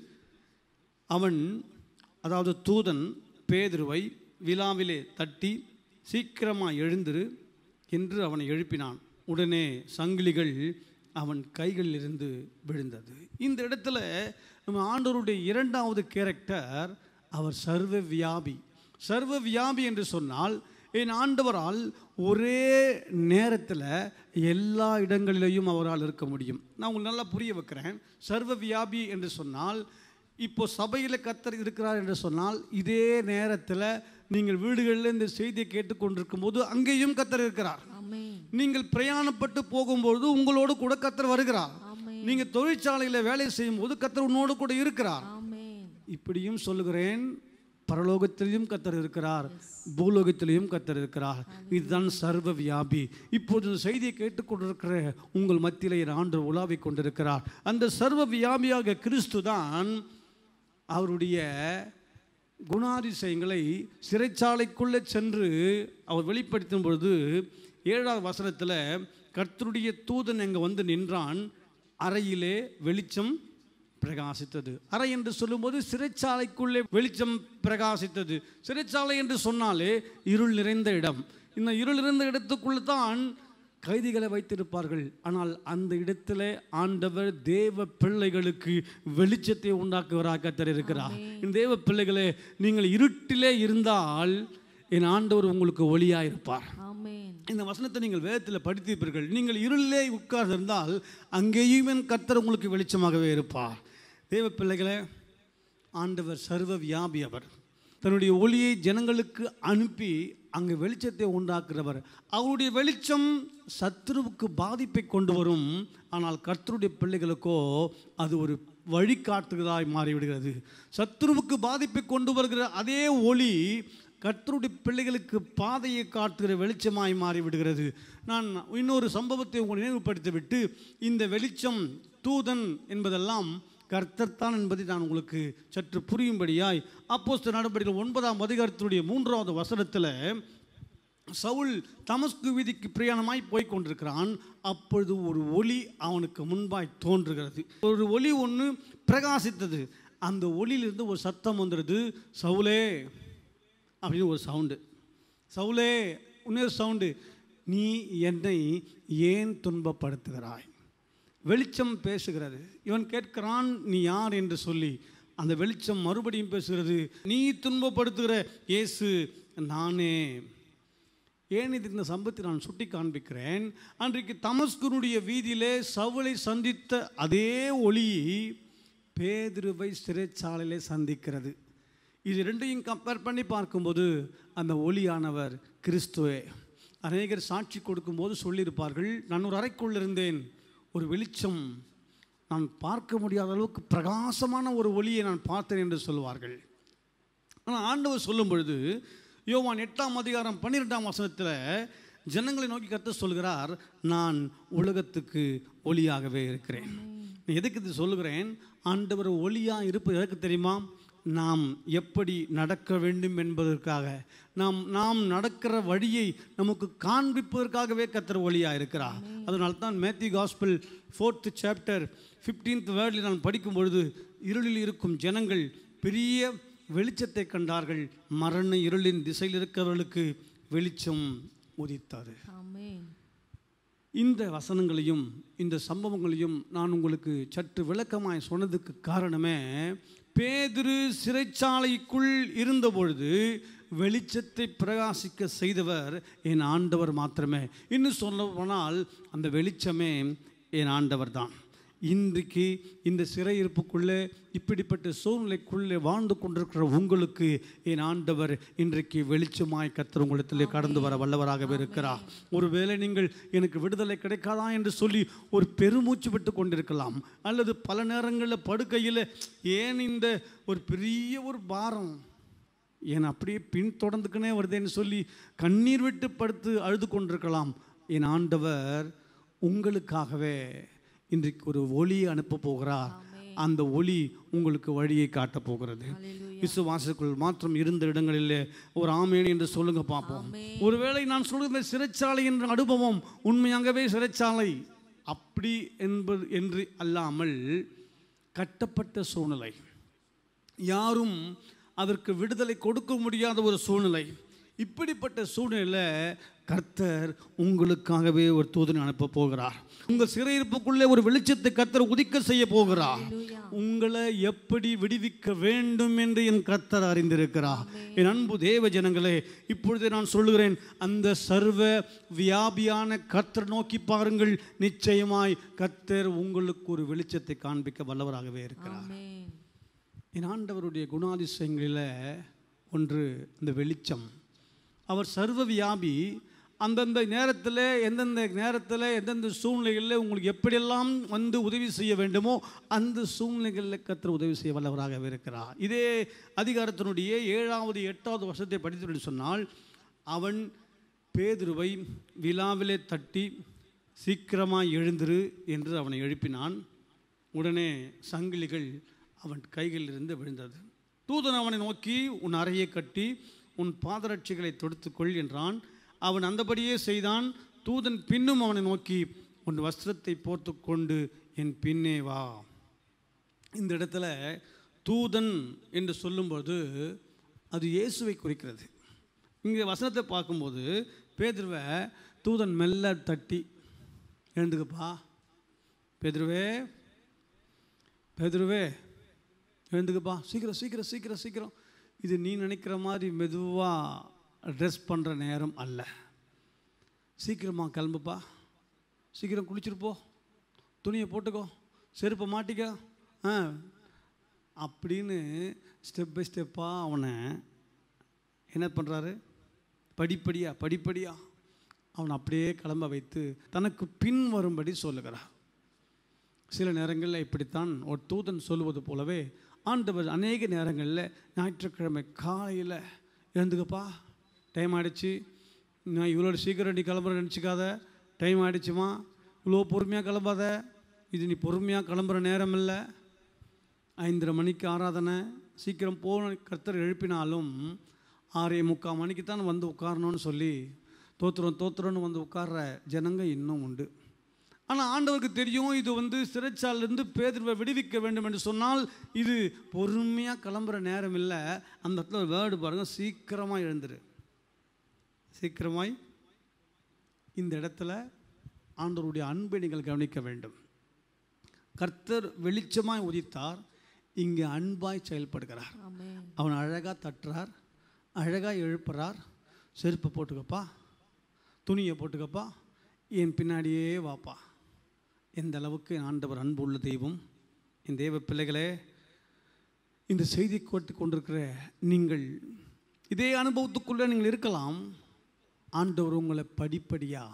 அவன் அதாவது தூதன் பேதுருவை விழாவிலே தட்டி சீக்கிரமாக எழுந்திரு என்று அவனை எழுப்பினான் உடனே சங்கிலிகள் அவன் கைகளிலிருந்து விழுந்தது இந்த இடத்துல நம்ம ஆண்டவருடைய இரண்டாவது கேரக்டர் அவர் சர்வ வியாபி சர்வ வியாபி என்று சொன்னால் என் ஆண்டவரால் ஒரே நேரத்தில் எல்லா இடங்களிலேயும் அவரால் இருக்க முடியும் நான் உங்களுக்கு நல்லா புரிய வைக்கிறேன் சர்வ வியாபி என்று சொன்னால் இப்போ சபையில் கத்தர் இருக்கிறார் என்று சொன்னால் இதே நேரத்தில் நீங்கள் வீடுகளில் இந்த செய்தியை கேட்டுக்கொண்டிருக்கும் போது அங்கேயும் கத்தர் இருக்கிறார் ஆமென் நீங்கள் பிரயாணப்பட்டு போகும்போது உங்களோடு கூட கத்தர் வருகிறார் ஆமென் நீங்கள் தொழிற்சாலையில் வேலை செய்யும் போது கத்தர் உன்னோடு கூட இருக்கிறார் ஆமென் இப்படியும் சொல்லுகிறேன் பரலோகத்திலையும் கத்தர் இருக்கிறார் பூலோகத்திலையும் கத்தர் இருக்கிறார் இதுதான் சர்வ வியாபி இப்போது இந்த செய்தியை கேட்டுக்கொண்டிருக்கிற உங்கள் மத்தியிலே என் ஆண்டு உலாவிக் கொண்டிருக்கிறார் அந்த சர்வ வியாபியாக கிறிஸ்து தான் அவருடைய குணாதிசயங்களை சிறைச்சாலைக்குள்ளே சென்று அவர் வெளிப்படுத்தும் பொழுது ஏழாவது வசனத்தில் கர்த்தருடைய தூதன் அங்கே வந்து நின்றான் அறையிலே வெளிச்சம் பிரகாசித்தது அறை என்று சொல்லும்போது சிறைச்சாலைக்குள்ளே வெளிச்சம் பிரகாசித்தது சிறைச்சாலை என்று சொன்னாலே இருள் நிறைந்த இடம் இந்த இருள் நிறைந்த இடத்துக்குள்ள தான் கைதிகளை வைத்திருப்பார்கள் ஆனால் அந்த இடத்துல ஆண்டவர் தேவ பிள்ளைகளுக்கு வெளிச்சத்தை உண்டாக்குவராக கத்தர் இருக்கிறார் இந்த தேவ பிள்ளைகளே நீங்கள் இருட்டிலே இருந்தால் என் ஆண்டவர் உங்களுக்கு ஒளியாக இருப்பார் ஆமென் இந்த வசனத்தை நீங்கள் வேதத்தில் படித்திருப்பீர்கள் நீங்கள் இருளிலே உட்கார்ந்திருந்தால் அங்கேயும் என் கர்த்தர் உங்களுக்கு வெளிச்சமாகவே இருப்பார் தேவ பிள்ளைகளே ஆண்டவர் சர்வ வியாபி அவர் தன்னுடைய ஒளியை ஜனங்களுக்கு அனுப்பி அங்கே வெளிச்சத்தை உண்டாக்குறவர் அவருடைய வெளிச்சம் சத்துருவுக்கு பாதிப்பை கொண்டு வரும் ஆனால் கர்த்தருடைய பிள்ளைகளுக்கோ அது ஒரு வழிகாட்டுகிறதாய் மாறிவிடுகிறது சத்துருவுக்கு பாதிப்பை கொண்டு வருகிற அதே ஒளி கர்த்தருடைய பிள்ளைகளுக்கு பாதையை காட்டுகிற வெளிச்சமாய் மாறிவிடுகிறது நான் இன்னொரு சம்பவத்தை உங்களை நினைவுபடுத்திவிட்டு இந்த வெளிச்சம் தூதன் என்பதெல்லாம் கர்த்தர் தான் என்பதை நான் உங்களுக்கு சற்று புரியும்படியாய் அப்போஸ்தலர் நடவடிக்கைகள் ஒன்பதாம் அதிகாரத்தினுடைய மூன்றாவது வசனத்தில் சவுல் தமஸ்கு வீதிக்கு பிரயாணமாய் போய் கொண்டிருக்கிறான் அப்பொழுது ஒரு ஒளி அவனுக்கு முன்பாய் தோன்றுகிறது ஒரு ஒளி ஒன்று பிரகாசித்தது அந்த ஒளியிலிருந்து ஒரு சத்தம் வந்துடுது சவுலே அப்படின்னு ஒரு சவுண்டு சவுலே இன்னொரு சவுண்டு நீ என்னை ஏன் துன்பப்படுத்துகிறாய் வெளிச்சம் பேசுகிறது இவன் கேட்கிறான் நீ யார் என்று சொல்லி அந்த வெளிச்சம் மறுபடியும் பேசுகிறது நீ துன்பப்படுத்துகிற இயேசு நானே ஏன் இது இந்த சம்பத்தை நான் சுட்டி காண்பிக்கிறேன் அன்றைக்கு தமஸ்குனுடைய வீதியிலே சவுலை சந்தித்த அதே ஒளி பேதுருவை சிறைச்சாலையிலே சந்திக்கிறது இது ரெண்டையும் கம்பேர் பண்ணி பார்க்கும்போது அந்த ஒளியானவர் கிறிஸ்துவே அநேகர் சாட்சி கொடுக்கும்போது சொல்லியிருப்பார்கள் நான் ஒரு அறைக்குள் இருந்தேன் ஒரு வெளிச்சம் நான் பார்க்க முடியாத அளவுக்கு பிரகாசமான ஒரு ஒளியை நான் பார்த்தேன் என்று சொல்வார்கள் ஆனால் ஆண்டவர் சொல்லும் பொழுது யோவான் எட்டாம் அதிகாரம் பன்னிரெண்டாம் வசனத்தில் ஜனங்களை நோக்கி கத்த சொல்கிறார் நான் உலகத்துக்கு ஒளியாகவே இருக்கிறேன் நான் எதுக்கு இது சொல்லுகிறேன் ஆண்டவர் ஒளியாக இருப்பது எதற்கு தெரியுமா நாம் எப்படி நடக்க வேண்டும் என்பதற்காக நாம் நாம் நடக்கிற வழியை நமக்கு காண்பிப்பதற்காகவே கத்தர் ஒளியாக இருக்கிறார் அதனால தான் Matthew gospel fourth chapter fifteenth வேர்டில் நான் படிக்கும் பொழுது இருளில் இருக்கும் ஜனங்கள் பெரிய வெளிச்சத்தை கண்டார்கள் மரண இருளின் திசையில் இருக்கிறவர்களுக்கு வெளிச்சம் உதித்தது ஆமென் இந்த வசனங்களையும் இந்த சம்பவங்களையும் நான் உங்களுக்கு சற்று விளக்கமாய் சொன்னதுக்கு காரணமே பேதுரு சிறைச்சாலைக்குள் இருந்தபொழுது வெளிச்சத்தை பிரகாசிக்க செய்தவர் என் ஆண்டவர் மாத்திரமே இன்னும் சொல்ல போனால் அந்த வெளிச்சமே என் ஆண்டவர் தான் இன்றைக்கு இந்த சிறையிருப்புக்குள்ளே இப்படிப்பட்ட சூழ்நிலைக்குள்ளே வாழ்ந்து கொண்டிருக்கிற உங்களுக்கு என் ஆண்டவர் இன்றைக்கு வெளிச்சமாய் கத்தர் உங்களிடத்திலே கடந்து வர வல்லவராகவே இருக்கிறார் ஒருவேளை நீங்கள் எனக்கு விடுதலை கிடைக்காதா என்று சொல்லி ஒரு பெருமூச்சு விட்டு கொண்டிருக்கலாம் அல்லது பல நேரங்களில் படுக்கையில் ஏன் இந்த ஒரு பெரிய ஒரு பாரம் ஏன் அப்படியே பின்தொடர்ந்துக்கினே வருதேன்னு சொல்லி கண்ணீர் விட்டு படுத்து அழுது கொண்டிருக்கலாம் என் ஆண்டவர் உங்களுக்காகவே இன்றைக்கு ஒரு ஒளியை அனுப்ப போகிறார் அந்த ஒளி உங்களுக்கு வழியை காட்டப் போகிறது விசுவாசக்குள் மாற்றம் இருந்த இடங்களிலே ஒரு ஆமேன் என்று சொல்லுங்க பார்ப்போம் ஒருவேளை நான் சொல்கிற சிறைச்சாலை என்ற அனுபவம் உண்மையாகவே சிறைச்சாலை அப்படி என்பது என்று அல்லாமல் கட்டப்பட்ட சூழ்நிலை யாரும் அதற்கு விடுதலை கொடுக்க முடியாத ஒரு சூழ்நிலை இப்படிப்பட்ட சூழ்நிலையில் கர்த்தர் உங்களுக்காகவே ஒரு தூதனை அனுப்ப போகிறார் உங்கள் சிறையிருப்புக்குள்ளே ஒரு வெளிச்சத்தை கர்த்தர் உதிக்க செய்ய போகிறார் உங்களை எப்படி விடுவிக்க வேண்டும் என்று என் கர்த்தர் அறிந்திருக்கிறார் என் அன்பு தேவ ஜனங்களே இப்பொழுது நான் சொல்லுகிறேன் அந்த சர்வ வியாபியான கர்த்தர் நோக்கி பாருங்கள் நிச்சயமாய் கர்த்தர் உங்களுக்கு ஒரு வெளிச்சத்தை காண்பிக்க வல்லவராகவே இருக்கிறார் ஆமென் என் ஆண்டவருடைய குணாதிசயங்களில் ஒன்று இந்த வெளிச்சம் அவர் சர்வ வியாபி அந்தந்த நேரத்தில் எந்தெந்த நேரத்தில் எந்தெந்த சூழ்நிலைகளில் உங்களுக்கு எப்படியெல்லாம் வந்து உதவி செய்ய வேண்டுமோ அந்த சூழ்நிலைகளில் கத்தர் உதவி செய்ய வல்லவராகவே இருக்கிறார் இதே அதிகாரத்தினுடைய ஏழாவது எட்டாவது வருஷத்தை படித்து சொன்னால் அவன் பேதுருவை விழாவிலே தட்டி சீக்கிரமாக எழுந்திரு என்று அவனை எழுப்பினான் உடனே சங்கிலிகள் அவன் கைகளிலிருந்து விழுந்தது தூதன் அவனை நோக்கி உன் அறையை கட்டி உன் பாதரட்சிகளை தொடுத்துக்கொள் என்றான் அவன் அந்தபடியே செய்தான் தூதன் பின்னும் அவனை நோக்கி உன் வஸ்திரத்தை போர்த்துக்கொண்டு என் பின்னே வா இந்த இடத்துல தூதன் என்று சொல்லும்போது அது இயேசுவை குறிக்கிறது இங்கே வசனத்தை பார்க்கும்போது பேதுருவை தூதன் மெல்ல தட்டி எழுந்துக்கப்பா பேதுருவே பேதுருவே எழுந்துக்கப்பா சீக்கிரம் சீக்கிரம் சீக்கிரம் சீக்கிரம் இது நீ நினைக்கிற மாதிரி மெதுவாக ட்ரெஸ் பண்ணுற நேரம் அல்ல சீக்கிரமாக கிளம்புப்பா சீக்கிரம் குளிச்சுட்டு போ துணியை போட்டுக்கோ செருப்பை மாட்டிக்க ஆ அப்படின்னு ஸ்டெப் பை ஸ்டெப்பாக அவனை என்ன பண்ணுறாரு படிப்படியாக படிப்படியாக அவனை அப்படியே கிளம்ப வைத்து தனக்கு பின் வரும்படி சொல்லுகிறார் சில நேரங்களில் இப்படித்தான் ஒரு தூதன் சொல்லுவது போலவே ஆண்டவர் அநேக நேரங்களில் ஞாயிற்றுக்கிழமை காலையில் எழுந்துக்கப்பா டைம் ஆகிடுச்சு நான் இவ்வளோ சீக்கிரம் நீ கிளம்புற நினச்சிக்காத டைம் ஆகிடுச்சுமா இவ்வளோ பொறுமையாக கிளம்பாத இது நீ பொறுமையாக கிளம்புற நேரம் இல்லை ஐந்தரை மணிக்கு ஆராதனை சீக்கிரம் போன கர்த்தர் எழுப்பினாலும் ஆறே முக்கால் மணிக்கு தான் வந்து உட்காரணும்னு சொல்லி தோத்துறோம் தோத்துறோன்னு வந்து உட்கார்ற ஜனங்க இன்னும் உண்டு ஆனால் ஆண்டவருக்கு தெரியும் இது வந்து சிறைச்சாலிருந்து பேதுருவை விடுவிக்க வேண்டும் என்று சொன்னால் இது பொறுமையாக கிளம்புற நேரம் இல்லை அந்த இடத்துல ஒரு வேர்டு பாருங்கள் சீக்கிரமாக எழுந்துரு சீக்கிரமாய் இந்த இடத்துல ஆண்டவருடைய அன்பை நீங்கள் கவனிக்க வேண்டும் கர்த்தர் வெளிச்சமாய் உதித்தார் இங்கே அன்பாய் செயல்படுகிறார் ஆமென் அவன் அழகாக தட்டுறார் அழகாக எழுப்புறார் செருப்பை போட்டுக்கப்பா துணியை போட்டுக்கப்பா என் பின்னாடியே வாப்பா எந்த அளவுக்கு என் ஆண்டவர் அன்பு உள்ள தெய்வம் என் தேவ பிள்ளைகளே இந்த செய்தி கேட்டு கொண்டிருக்கிற நீங்கள் இதே அனுபவத்துக்குள்ளே நீங்கள் இருக்கலாம் ஆண்டவர் உங்களை படிப்படியாக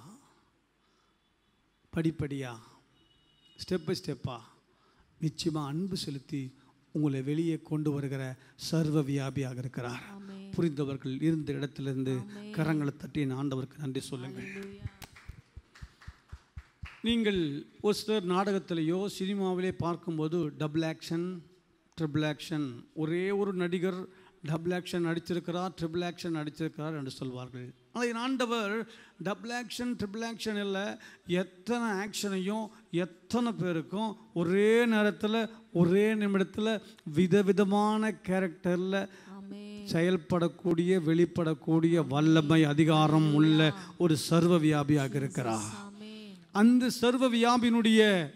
படிப்படியாக ஸ்டெப் பை ஸ்டெப்பாக நிச்சயமாக அன்பு செலுத்தி உங்களை வெளியே கொண்டு வருகிற சர்வ வியாபியாக இருக்கிறார் ஆமென் புரிந்தவர்கள் இருந்த இடத்திலிருந்து கரங்களை தட்டி என் ஆண்டவருக்கு நன்றி சொல்லுங்கள் நீங்கள் ஒரு சிலர் நாடகத்திலேயோ சினிமாவிலே பார்க்கும்போது டபுள் ஆக்ஷன் ட்ரிபிள் ஆக்ஷன் ஒரே ஒரு நடிகர் டபுள் ஆக்ஷன் நடிச்சிருக்கிறார் ட்ரிபிள் ஆக்ஷன் நடிச்சிருக்கிறார் என்று சொல்வார்கள் ஆனால் என் ஆண்டவர் டபுள் ஆக்ஷன் ட்ரிபிள் ஆக்ஷன் இல்லை எத்தனை ஆக்ஷனையும் எத்தனை பேருக்கும் ஒரே நேரத்தில் ஒரே நிமிடத்தில் விதவிதமான கேரக்டரில் ஆமென் செயல்படக்கூடிய வெளிப்படக்கூடிய வல்லமை அதிகாரம் உள்ள ஒரு சர்வ வியாபியாக இருக்கிறார் ஆமென் அந்த சர்வ வியாபினுடைய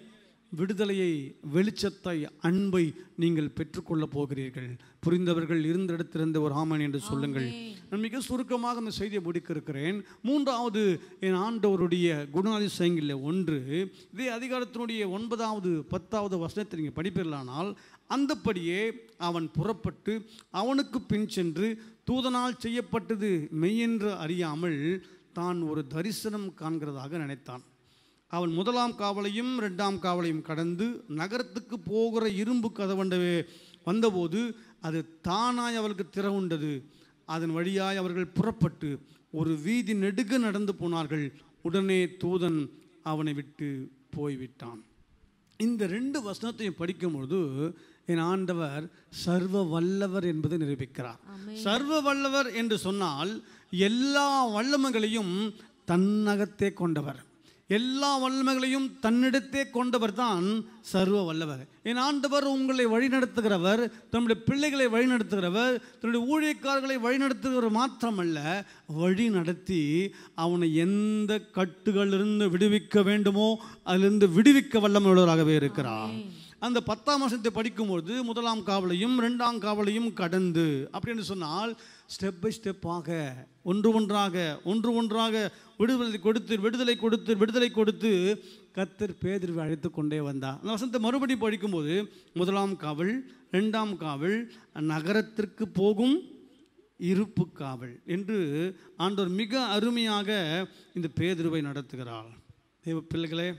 விடுதலையை வெளிச்சத்தை அன்பை நீங்கள் பெற்றுக்கொள்ளப் போகிறீர்கள் புரிந்தவர்கள் இருந்த இடத்திலிருந்து ஒரு ஆமன் என்று சொல்லுங்கள் நான் மிக சுருக்கமாக அந்த செய்தியை முடிக்க இருக்கிறேன் மூன்றாவது என் ஆண்டவருடைய குணாதிசயங்களில் ஒன்று இதே அதிகாரத்தினுடைய ஒன்பதாவது பத்தாவது வசனத்தை நீங்கள் படிப்பீர்களானால் அந்தப்படியே அவன் புறப்பட்டு அவனுக்கு பின் சென்று தூதனால் செய்யப்பட்டது மெய்யென்று அறியாமல் தான் ஒரு தரிசனம் காண்கிறதாக நினைத்தான் அவன் முதலாம் காவலையும் இரண்டாம் காவலையும் கடந்து நகரத்துக்கு போகிற இரும்பு கதவண்டவே வந்தபோது அது தானாய் அவளுக்கு திறவுண்டது அதன் வழியாய் அவர்கள் புறப்பட்டு ஒரு வீதி நெடுக நடந்து போனார்கள் உடனே தூதன் அவனை விட்டு போய்விட்டான் இந்த ரெண்டு வசனத்தையும் படிக்கும்பொழுது என் ஆண்டவர் சர்வ வல்லவர் என்பதை நிரூபிக்கிறார் சர்வ வல்லவர் என்று சொன்னால் எல்லா வல்லமைகளையும் தன்னகத்தே கொண்டவர் எல்லா வல்லமைகளையும் தன்னிடத்தே கொண்டவர் தான் சர்வ வல்லவர் என் ஆண்டவர் உங்களை வழிநடத்துகிறவர் தன்னுடைய பிள்ளைகளை வழிநடத்துகிறவர் தன்னுடைய ஊழியக்காரர்களை வழிநடத்துகிறவர் மாத்திரமல்ல வழி நடத்தி அவனை எந்த கட்டுகளிலிருந்து விடுவிக்க வேண்டுமோ அதிலிருந்து விடுவிக்க வல்லமையுள்ளவராகவே இருக்கிறார் அந்த பத்தாம் வருஷத்தை படிக்கும்பொழுது முதலாம் காவலையும் ரெண்டாம் காவலையும் கடந்து அப்படின்னு சொன்னால் ஸ்டெப் பை ஸ்டெப்பாக ஒன்று ஒன்றாக ஒன்று ஒன்றாக விடுதலை கொடுத்து விடுதலை கொடுத்து விடுதலை கொடுத்து கத்தர் பேதிர்வை அழைத்து கொண்டே வந்தார் அந்த வசனத்தை மறுபடி படிக்கும்போது முதலாம் காவல் ரெண்டாம் காவல் நகரத்திற்கு போகும் இருப்பு காவல் என்று ஆண்டவர் மிக அருமையாக இந்த பேதிருவை நடத்துகிறார் தேவ பிள்ளைகளே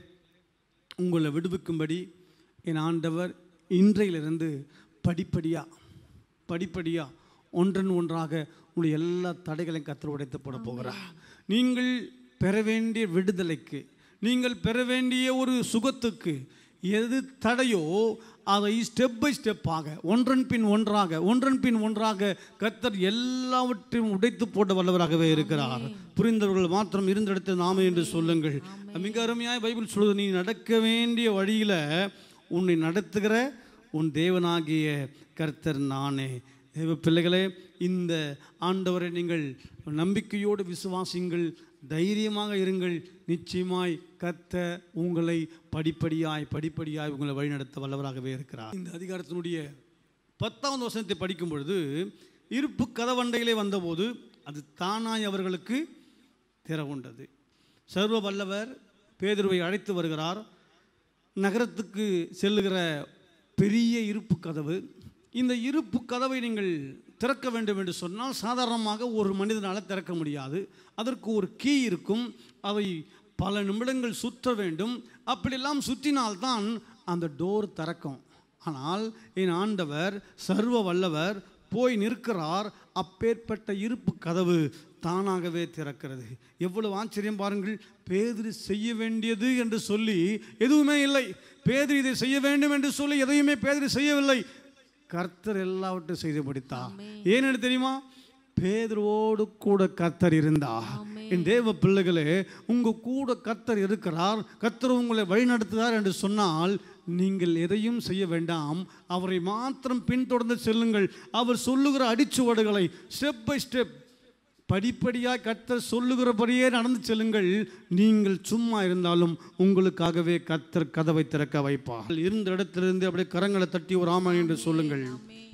உங்களை விடுவிக்கும்படி என் ஆண்டவர் இன்றையிலிருந்து படிப்படியாக படிப்படியாக ஒன்றன் ஒன்றாக உங்களுடைய எல்லா தடைகளையும் கத்தர் உடைத்து போட போகிறார் நீங்கள் பெற வேண்டிய விடுதலைக்கு நீங்கள் பெற வேண்டிய ஒரு சுகத்துக்கு எது தடையோ அதை ஸ்டெப் பை ஸ்டெப்பாக ஒன்றன் பின் ஒன்றாக ஒன்றன் பின் ஒன்றாக கத்தர் எல்லாவற்றையும் உடைத்து போட்ட வல்லவராகவே இருக்கிறார் புரிந்தவர்கள் மாத்திரம் இருந்த இடத்தில் நாம என்று சொல்லுங்கள் மிக அருமையாய் பைபிள் சொல்லுது நீ நடக்க வேண்டிய வழியில் உன்னை நடத்துகிற உன் தேவனாகிய கர்த்தர் நானே தேவ பிள்ளைகளே இந்த ஆண்டவரை நீங்கள் நம்பிக்கையோடு விசுவாசிங்கள் தைரியமாக இருங்கள் நிச்சயமாய் கத்த உங்களை படிப்படியாய் படிப்படியாய் உங்களை வழிநடத்த வல்லவராகவே இருக்கிறார் இந்த அதிகாரத்தினுடைய பத்தாவது வசனத்தை படிக்கும் பொழுது இருப்பு கதவண்டையிலே வந்தபோது அது தானாய் அவர்களுக்கு திறவுண்டது சர்வ வல்லவர் பேதுருவை அழைத்து வருகிறார் நகரத்துக்கு செல்லுகிற பெரிய இருப்பு கதவு இந்த இருப்பு கதவை நீங்கள் திறக்க வேண்டும் என்று சொன்னால் சாதாரணமாக ஒரு மனிதனால் திறக்க முடியாது அதற்கு ஒரு கீ இருக்கும் அவை பல நிமிடங்கள் சுற்ற வேண்டும் அப்படியெல்லாம் சுற்றினால்தான் அந்த டோர் திறக்கும் ஆனால் என் ஆண்டவர் சர்வ வல்லவர் போய் நிற்கிறார் அப்பேற்பட்ட இருப்பு கதவு தானாகவே திறக்கிறது எவ்வளவு ஆச்சரியம் பாருங்கள் பேதிரி செய்ய வேண்டியது என்று சொல்லி எதுவுமே இல்லை பேதிரி இதை செய்ய வேண்டும் என்று சொல்லி எதையுமே பேதிரி செய்யவில்லை கர்த்தர் எல்லாவற்றையும் செய்து முடித்தார் ஏன்னு தெரியுமா பேதுருவோடு கூட கர்த்தர் இருந்தா என் தேவ பிள்ளைகளே உங்க கூட கர்த்தர் இருக்கிறார் கர்த்தர் உங்களை வழிநடத்துகிறார் என்று சொன்னால் நீங்கள் எதையும் செய்ய வேண்டாம் அவரை மாத்திரம் பின்தொடர்ந்து செல்லுங்கள் அவர் சொல்லுகிற அடிச்சுவடுகளை ஸ்டெப் பை ஸ்டெப் படிப்படியாக கர்த்தர் சொல்லுகிறபடியே நடந்து செல்லுங்கள் நீங்கள் சும்மா இருந்தாலும் உங்களுக்காகவே கர்த்தர் கதவை திறக்க வைப்பார் இருந்த இடத்திலிருந்து அப்படியே கரங்களை தட்டி ஒரு ஆமாம் என்று சொல்லுங்கள்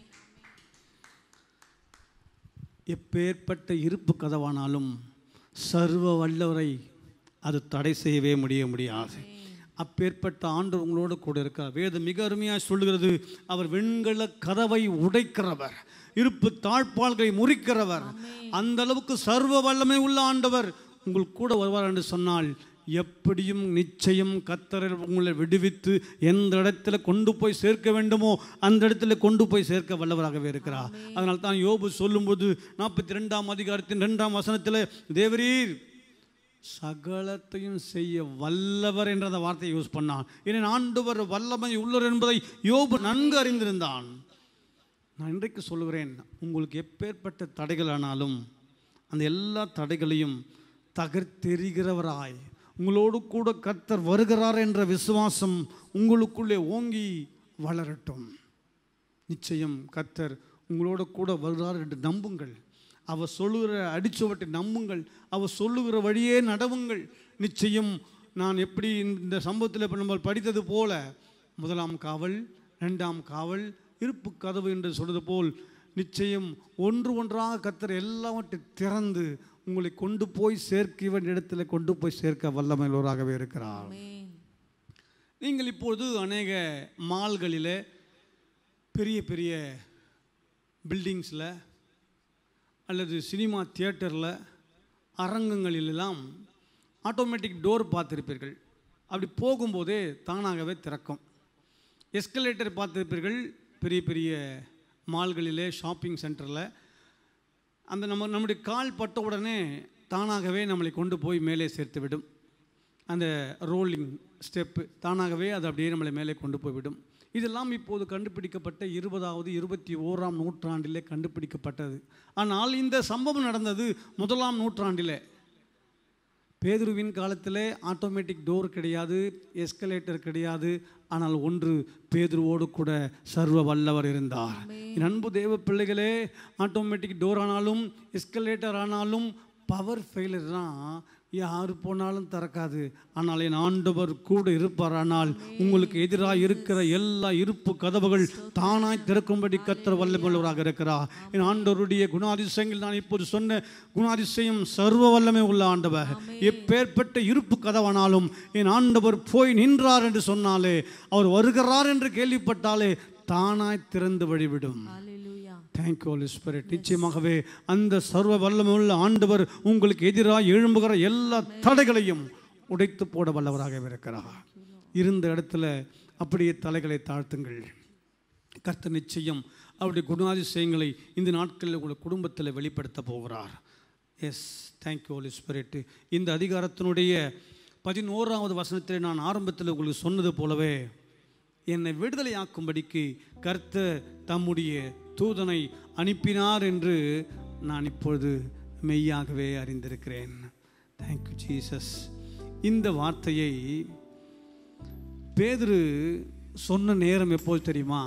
எப்பேற்பட்ட இருப்பு கதவானாலும் சர்வ வல்லவரை அது தடை செய்யவே முடிய முடியாது அப்பேற்பட்ட ஆண்டு உங்களோடு கூட இருக்கிறார் வேதம் மிக அருமையாக சொல்லுகிறது அவர் வெண்கல கதவை உடைக்கிறவர் இருப்பு தாழ்பால்களை முறிக்கிறவர் அந்த அளவுக்கு சர்வ வல்லமை உள்ள ஆண்டவர் உங்கள் கூட வருவார் என்று சொன்னால் எப்படியும் நிச்சயம் கத்தரில் உங்களை விடுவித்து எந்த இடத்துல கொண்டு போய் சேர்க்க வேண்டுமோ அந்த இடத்துல கொண்டு போய் சேர்க்க வல்லவராகவே இருக்கிறார் அதனால் தான் யோபு சொல்லும்போது நாற்பத்தி ரெண்டாம் அதிகாரத்தின் ரெண்டாம் வசனத்தில் தேவரீர் சகலத்தையும் செய்ய வல்லவர் என்ற அந்த வார்த்தையை யூஸ் பண்ணான் ஏன்னா ஆண்டவர் வல்லமை உள்ளவர் என்பதை யோபு நன்கு அறிந்திருந்தான் நான் இன்றைக்கு சொல்லுகிறேன் உங்களுக்கு எப்பேற்பட்ட தடைகள் ஆனாலும் அந்த எல்லா தடைகளையும் தகர்த்தெறிகிறவராய் உங்களோடு கூட கர்த்தர் வருகிறார் என்ற விசுவாசம் உங்களுக்குள்ளே ஓங்கி வளரட்டும் நிச்சயம் கர்த்தர் உங்களோட கூட வருகிறார் என்று நம்புங்கள் அவர் சொல்லுகிற அடிச்சுவட்டை நம்புங்கள் அவர் சொல்லுகிற வழியே நடவுங்கள் நிச்சயம் நான் எப்படி இந்த சம்பவத்தில் இப்போ நம்ம படித்தது போல முதலாம் காவல் ரெண்டாம் காவல் இருப்பு கதவு என்று சொல்வது போல் நிச்சயம் ஒன்று ஒன்றாக கத்தர் எல்லாவற்றையும் திறந்து உங்களை கொண்டு போய் சேர்க்க வேண்டிய இடத்துல கொண்டு போய் சேர்க்க வல்லமையுள்ளவராகவே இருக்கிறார் ஆமென் நீங்கள் இப்பொழுது அநேக மால்களில் பெரிய பெரிய பில்டிங்ஸில் அல்லது சினிமா தியேட்டரில் அரங்கங்களிலெல்லாம் ஆட்டோமேட்டிக் டோர் பார்த்திருப்பீர்கள் அப்படி போகும்போதே தானாகவே திறக்கும் எஸ்கலேட்டர் பார்த்திருப்பீர்கள் பெரிய பெரிய மால்களிலே ஷாப்பிங் சென்டரில் அந்த நம்ம நம்முடைய கால் பட்ட உடனே தானாகவே நம்மளை கொண்டு போய் மேலே சேர்த்து விடும் அந்த ரோலிங் ஸ்டெப்பு தானாகவே அது அப்படியே நம்மளை மேலே கொண்டு போய்விடும் இதெல்லாம் இப்போது கண்டுபிடிக்கப்பட்ட இருபதாவது இருபத்தி ஓராம் நூற்றாண்டிலே கண்டுபிடிக்கப்பட்டது ஆனால் இந்த சம்பவம் நடந்தது முதலாம் நூற்றாண்டிலே பேதுருவின் காலத்திலே ஆட்டோமேட்டிக் டோர் கிடையாது எஸ்கலேட்டர் கிடையாது ஆனால் ஒன்று பேதுருவோடு கூட சர்வ வல்லவர் இருந்தார் என் அன்பு தேவ பிள்ளைகளே ஆட்டோமேட்டிக் டோர் ஆனாலும் எஸ்கலேட்டர் ஆனாலும் பவர் ஃபெயிலர் தான் யார் போனாலும் திறக்காது ஆனால் என் ஆண்டவர் கூட இருப்பார் ஆனால் உங்களுக்கு எதிராக இருக்கிற எல்லா இருப்பு கதவுகள் தானாய் திறக்கும்படி கத்தர் வல்லமையுள்ளவராக இருக்கிறார் என் ஆண்டவருடைய குணாதிசயங்கள் நான் இப்போது சொன்ன குணாதிசயம் சர்வ வல்லமை உள்ள ஆண்டவர் எப்பேற்பட்ட இருப்பு கதவானாலும் என் ஆண்டவர் போய் நின்றார் என்று சொன்னாலே அவர் வருகிறார் என்று கேள்விப்பட்டாலே தானாய் திறந்து வழிவிடும் ஹalleluya தேங்க்யூ ஹோலி ஸ்பிரிட் நிச்சயமாகவே அந்த சர்வ வல்லமையுள்ள ஆண்டவர் உங்களுக்கு எதிராக எழும்புகிற எல்லா தடைகளையும் உடைத்து போட வல்லவராக இருக்கிறார் இருந்த இடத்துல அப்படியே தலைகளை தாழ்த்துங்கள் கர்த்தர் நிச்சயம் அவருடைய குணாதிசயங்களை இந்த நாட்களில் உங்கள் குடும்பத்தில் வெளிப்படுத்த போகிறார் எஸ் தேங்க்யூ ஹோலி ஸ்பிரிட் இந்த அதிகாரத்தினுடைய பதினோராவது வசனத்தில் நான் ஆரம்பத்தில் உங்களுக்கு சொன்னது போலவே என்னை விடுதலையாக்கும்படிக்கு கர்த்தர் தம்முடைய தூதனை அனுப்பினார் என்று நான் இப்பொழுது மெய்யாகவே அறிந்திருக்கிறேன் தேங்க்யூ ஜீசஸ் இந்த வார்த்தையை பேதுரு சொன்ன நேரம் எப்போது தெரியுமா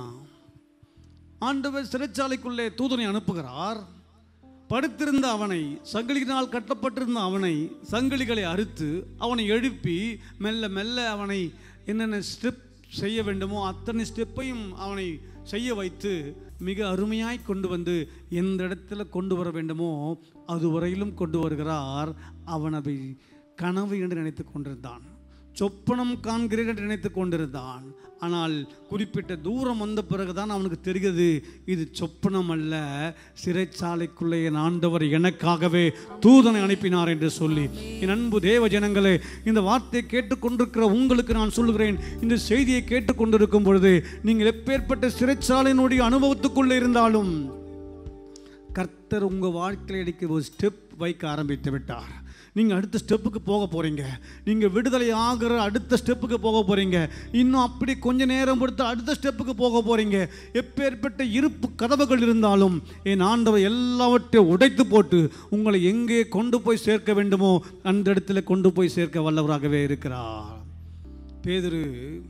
ஆண்டவர் சிறைச்சாலைக்குள்ளே தூதனை அனுப்புகிறார் படுத்திருந்த அவனை சங்கிலியினால் கட்டப்பட்டிருந்த அவனை சங்கிலிகளை அறுத்து அவனை எழுப்பி மெல்ல மெல்ல அவனை என்னென்ன ஸ்டெப் செய்ய வேண்டுமோ அத்தனை ஸ்டெப்பையும் அவனை செய்ய வைத்து மிக அருமையாய் கொண்டு வந்து எந்த இடத்துல கொண்டு வர வேண்டுமோ அதுவரையிலும் கொண்டு வருகிறார் அவன் அதை கனவு என்று நினைத்து கொண்டிருந்தான் சொப்பனம் காண்கிறேன் என்று நினைத்து கொண்டிருந்தான் ஆனால் குறிப்பிட்ட தூரம் வந்த பிறகுதான் அவனுக்கு தெரிகிறது இது சொப்பனம் அல்ல சிறைச்சாலைக்குள்ளே என் ஆண்டவர் எனக்காகவே தூதனை அனுப்பினார் என்று சொல்லி என் அன்பு தேவ ஜனங்களே இந்த வார்த்தையை கேட்டுக்கொண்டிருக்கிற உங்களுக்கு நான் சொல்லுகிறேன் இந்த செய்தியை கேட்டுக்கொண்டிருக்கும் பொழுது நீங்கள் எப்பேற்பட்ட சிறைச்சாலையினுடைய அனுபவத்துக்குள்ளே இருந்தாலும் கர்த்தர் உங்கள் வாழ்க்கையில் இன்றைக்கி ஒரு ஸ்டெப் வைக்க ஆரம்பித்து விட்டார் நீங்கள் அடுத்த ஸ்டெப்புக்கு போக போகிறீங்க நீங்கள் விடுதலை ஆகிற அடுத்த ஸ்டெப்புக்கு போக போகிறீங்க இன்னும் அப்படி கொஞ்ச நேரம் பொறுத்து அடுத்த ஸ்டெப்புக்கு போக போகிறீங்க எப்பேற்பட்ட இருப்பு கதவுகள் இருந்தாலும் என் ஆண்டவர் எல்லாவற்றையும் உடைத்து போட்டு உங்களை எங்கே கொண்டு போய் சேர்க்க வேண்டுமோ அந்த இடத்துல கொண்டு போய் சேர்க்க வல்லவராகவே இருக்கிறார் பேதுரு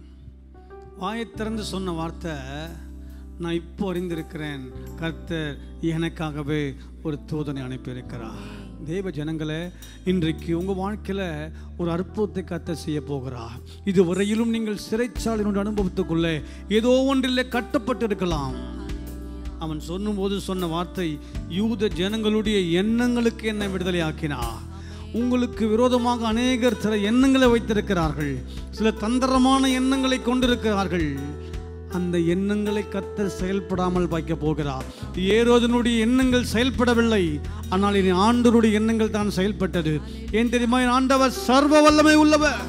வாயைத் திறந்து சொன்ன வார்த்தை நான் இப்போ அறிந்திருக்கிறேன் கர்த்தர் எனக்காகவே ஒரு தூதனை அனுப்பியிருக்கிறார் தேவ ஜனங்களே இன்றைக்கு உங்கள் வாழ்க்கையில் ஒரு அற்புதத்தை கத்த செய்ய போகிறார் இதுவரையிலும் நீங்கள் சிறைச்சாலையினுடைய அனுபவத்துக்குள்ளே ஏதோ ஒன்றில் கட்டப்பட்டு இருக்கலாம் அவன் சொன்னும்போது சொன்ன வார்த்தை யூத ஜனங்களுடைய எண்ணங்களுக்கு என்ன விடுதலை ஆக்கினார் உங்களுக்கு விரோதமாக அநேகர் சில எண்ணங்களை வைத்திருக்கிறார்கள் சில தந்திரமான எண்ணங்களை கொண்டிருக்கிறார்கள் அந்த எண்ணங்களை கத்தர் செயல்படாமல் வைக்க போகிறார் ஏரோதனுடைய எண்ணங்கள் செயல்படவில்லை ஆனால் இனி ஆண்டவருடைய எண்ணங்கள் தான் செயல்பட்டது ஏன் தெரியுமா என் ஆண்டவர் சர்வ வல்லமை உள்ளவர்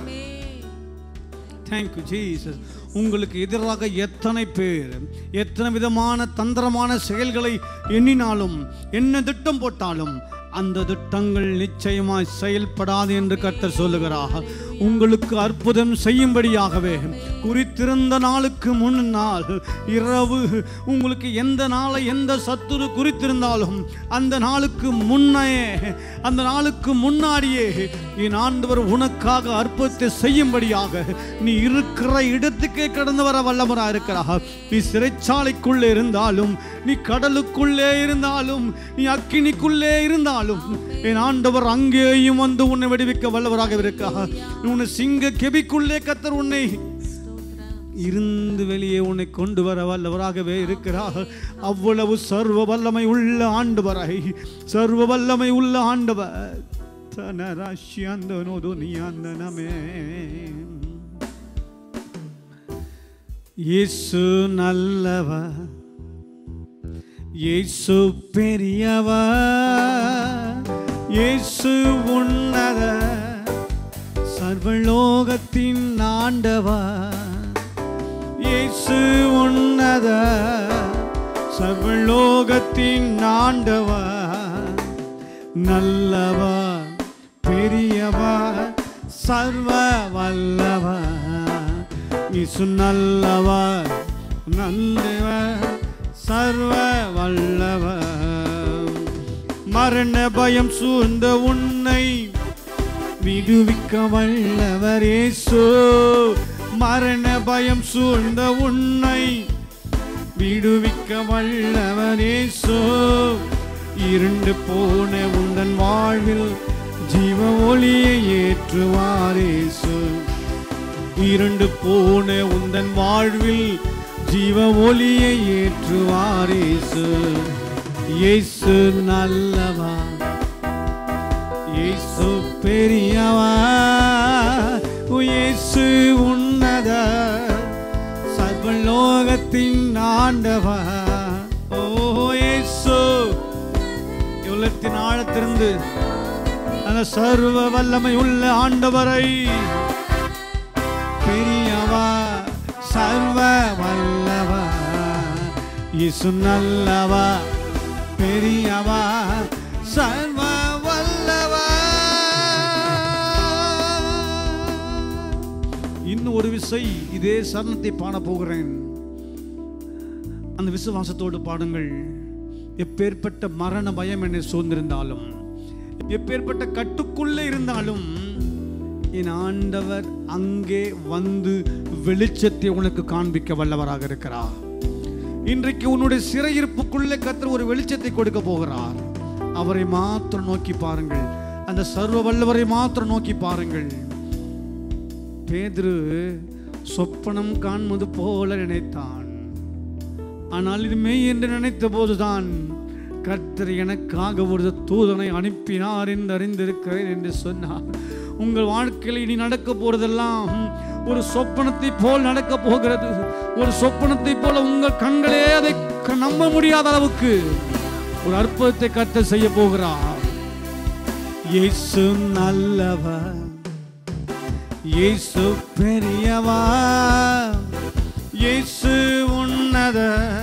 தேங்க்யூ ஜீசஸ் உங்களுக்கு எதிராக எத்தனை பேர் எத்தனை விதமான தந்திரமான செயல்களை எண்ணினாலும் என்ன திட்டம் போட்டாலும் அந்த திட்டங்கள் நிச்சயமாய் செயல்படாது என்று கர்த்தர் சொல்லுகிறார் உங்களுக்கு அற்புதம் செய்யும்படியாகவே குறித்திருந்த நாளுக்கு முன்னால் இரவு உங்களுக்கு எந்த நாளை எந்த சத்துரு குறித்திருந்தாலும் அந்த நாளுக்கு முன்னே அந்த நாளுக்கு முன்னாடியே என் ஆண்டவர் உனக்காக அற்புதத்தை செய்யும்படியாக நீ இருக்கிற இடத்துக்கே கடந்து வர வல்லவரா இருக்கிறார் நீ சிறைச்சாலைக்குள்ளே இருந்தாலும் நீ கடலுக்குள்ளே இருந்தாலும் நீ அக்கினிக்குள்ளே இருந்தாலும் என் ஆண்டவர் அங்கேயும் வந்து உன்னை விடுவிக்க வல்லவராக இருக்கிறார் உன்னை சிங்க கெபிக்குள்ளே கத்தர் உன்னை ஸ்தோத்திரம் இருந்து வெளியே உன்னை கொண்டு வர வல்லவராகவே இருக்கிறார் அவ்வளவு சர்வ வல்லமை உள்ள ஆண்டவரை சர்வ வல்லமை உள்ள ஆண்டவர் தனராசியாந்தனோதோ நீயாந்தனமே இயேசு நல்லவர் இயேசு பெரியவர் இயேசு உன்னத சர்வலோகத்தின் ஆண்டவர் இயேசு உன்னத சர்வலோகத்தின் ஆண்டவர் நல்லவர் பெரியவர் சர்வ வல்லவர் இயேசு நல்லவர் நந்தவர் சர்வ வல்லவர் மரண பயம் சூழ்ந்த உன்னை விடுவிக்க வல்லவர் இயேசு மரண பயம் சூழ்ந்த உன்னை விடுவிக்க வல்லவர் இயேசு இருண்டு போன உந்தன் வாழ்வில் ஜீவ ஒளியை ஏற்றுவார் இயேசு இருண்டு போன உந்தன் வாழ்வில் ஜீவ ஒளியை ஏற்றுவார் இயேசு இயேசு நல்லவா இயேசு பெரியவா இயேசு உன்னத சர்வலோகத்தின் ஆண்டவா ஓ இயேசு உள்ளத்தின் ஆழத்திலிருந்து அந்த சர்வ வல்லமை உள்ள ஆண்டவரை பெரியவா சர்வ வல்லவா இயேசு நல்லவா பெரியவா சர்வ வல்லவா இன்னும் ஒரு விசை இதே சரணத்தை பாட போகிறேன் அந்த விசுவாசத்தோடு பாடுங்கள் எப்பேற்பட்ட மரண பயம் என்னை சூழ்ந்திருந்தாலும் எப்பேற்பட்ட கட்டுக்குள்ளே இருந்தாலும் என் ஆண்டவர் அங்கே வந்து வெளிச்சத்தை உனக்கு காண்பிக்க வல்லவராக இருக்கிறார் இன்றைக்கு உன்னுடைய சிறையிருப்புக்குள்ளே கத்தர் ஒரு வெளிச்சத்தை கொடுக்க போகிறார் அவரை மாத்திரம் நோக்கி பாருங்கள் அந்த சர்வ வல்லவரை மாத்திரம் நோக்கி பாருங்கள் பேதுரு சொப்பனம் காண்பது போல நினைத்தான் ஆனால் இது மெய் என்று நினைத்த போதுதான் கர்த்தர் எனக்காக ஒரு தூதனை அனுப்பினார் என்று அறிந்திருக்கிறேன் என்று சொன்னார் உங்கள் வாழ்க்கையில் இனி நடக்க போறதெல்லாம் ஒரு சொப்பனத்தை போல் நடக்க போகிறது ஒரு சொப்பனத்தை போல உங்கள் கண்களே அதை க- நம்ப முடியாத அளவுக்கு ஒரு அற்புதத்தை கர்த்தர் செய்ய போகிறார் இயேசு நல்லவர் இயேசு பெரியவா இயேசு உன்னத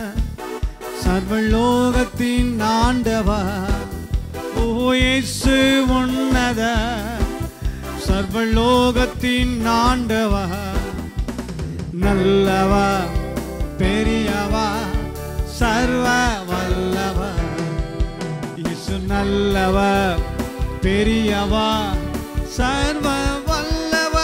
சர்வலோகத்தின் ஆண்டவா ஓ இயேசு உன்னத சர்வலோகத்தின் ஆண்டவா நல்லவா பெரியவா சர்வ வல்லவா இயேசு நல்லவா பெரியவா சர்வ வல்லவா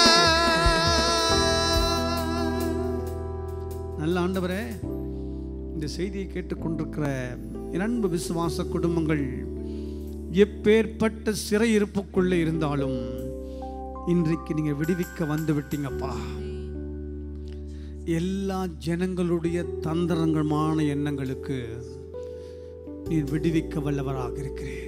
நல்ல ஆண்டவரே இந்த செய்தியை கேட்டுக்கொண்டிருக்கிற என் அன்பு விசுவாச குடும்பங்கள் எப்பேற்பட்ட சிறையிருப்புக்குள்ளே இருந்தாலும் இன்றைக்கு நீங்க விடுவிக்க வந்து விட்டீங்கப்பா எல்லா ஜனங்களுடைய தந்திரங்கமான எண்ணங்களுக்கு நீர் விடுவிக்க வல்லவராக இருக்கிறீர்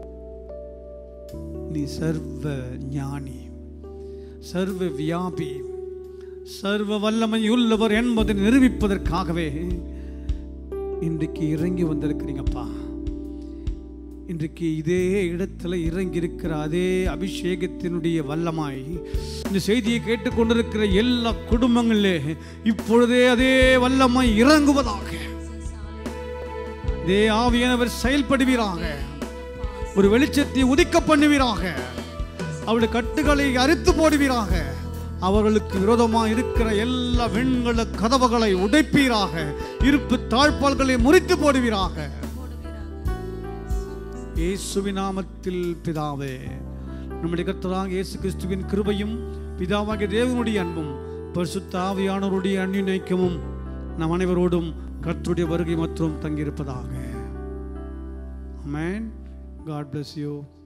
நீ சர்வ ஞானி சர்வ வியாபி சர்வ வல்லமை உள்ளவர் என்பதை நிரூபிப்பதற்காகவே இன்றைக்கு இறங்கி வந்திருக்கிறீங்கப்பா இன்றைக்கு இதே இடத்துல இறங்கி இருக்கிற அதே அபிஷேகத்தினுடைய வல்லமாய் இந்த செய்தியை கேட்டுக்கொண்டிருக்கிற எல்லா குடும்பங்களிலே இப்பொழுதே அதே வல்லமாய் இறங்குவதாக இதே ஆவியானவர் செயல்படுவீராக ஒரு வெளிச்சத்தை உதிக்க பண்ணுவீராக அவருடைய கட்டுகளை அறுத்து போடுவீராக அவர்களுக்கு விரோதமாக இருக்கிற எல்லா வெண்கல கதவுகளை உடைப்பீராக இருப்பு தாழ்பால்களை முறித்து போடுவீராக இயேசுவின் நாமத்தில் பிதாவே நம்முடைய கர்த்தராக இயேசு கிறிஸ்துவின் கிருபையும் பிதாவாகிய தேவனுடைய அன்பும் பரிசுத்த ஆவியானவருடைய அந்நினைக்கமும் நம் அனைவரோடும் கர்த்தருடைய வருகை மற்றும் தங்கியிருப்பதாக Amen. God bless you.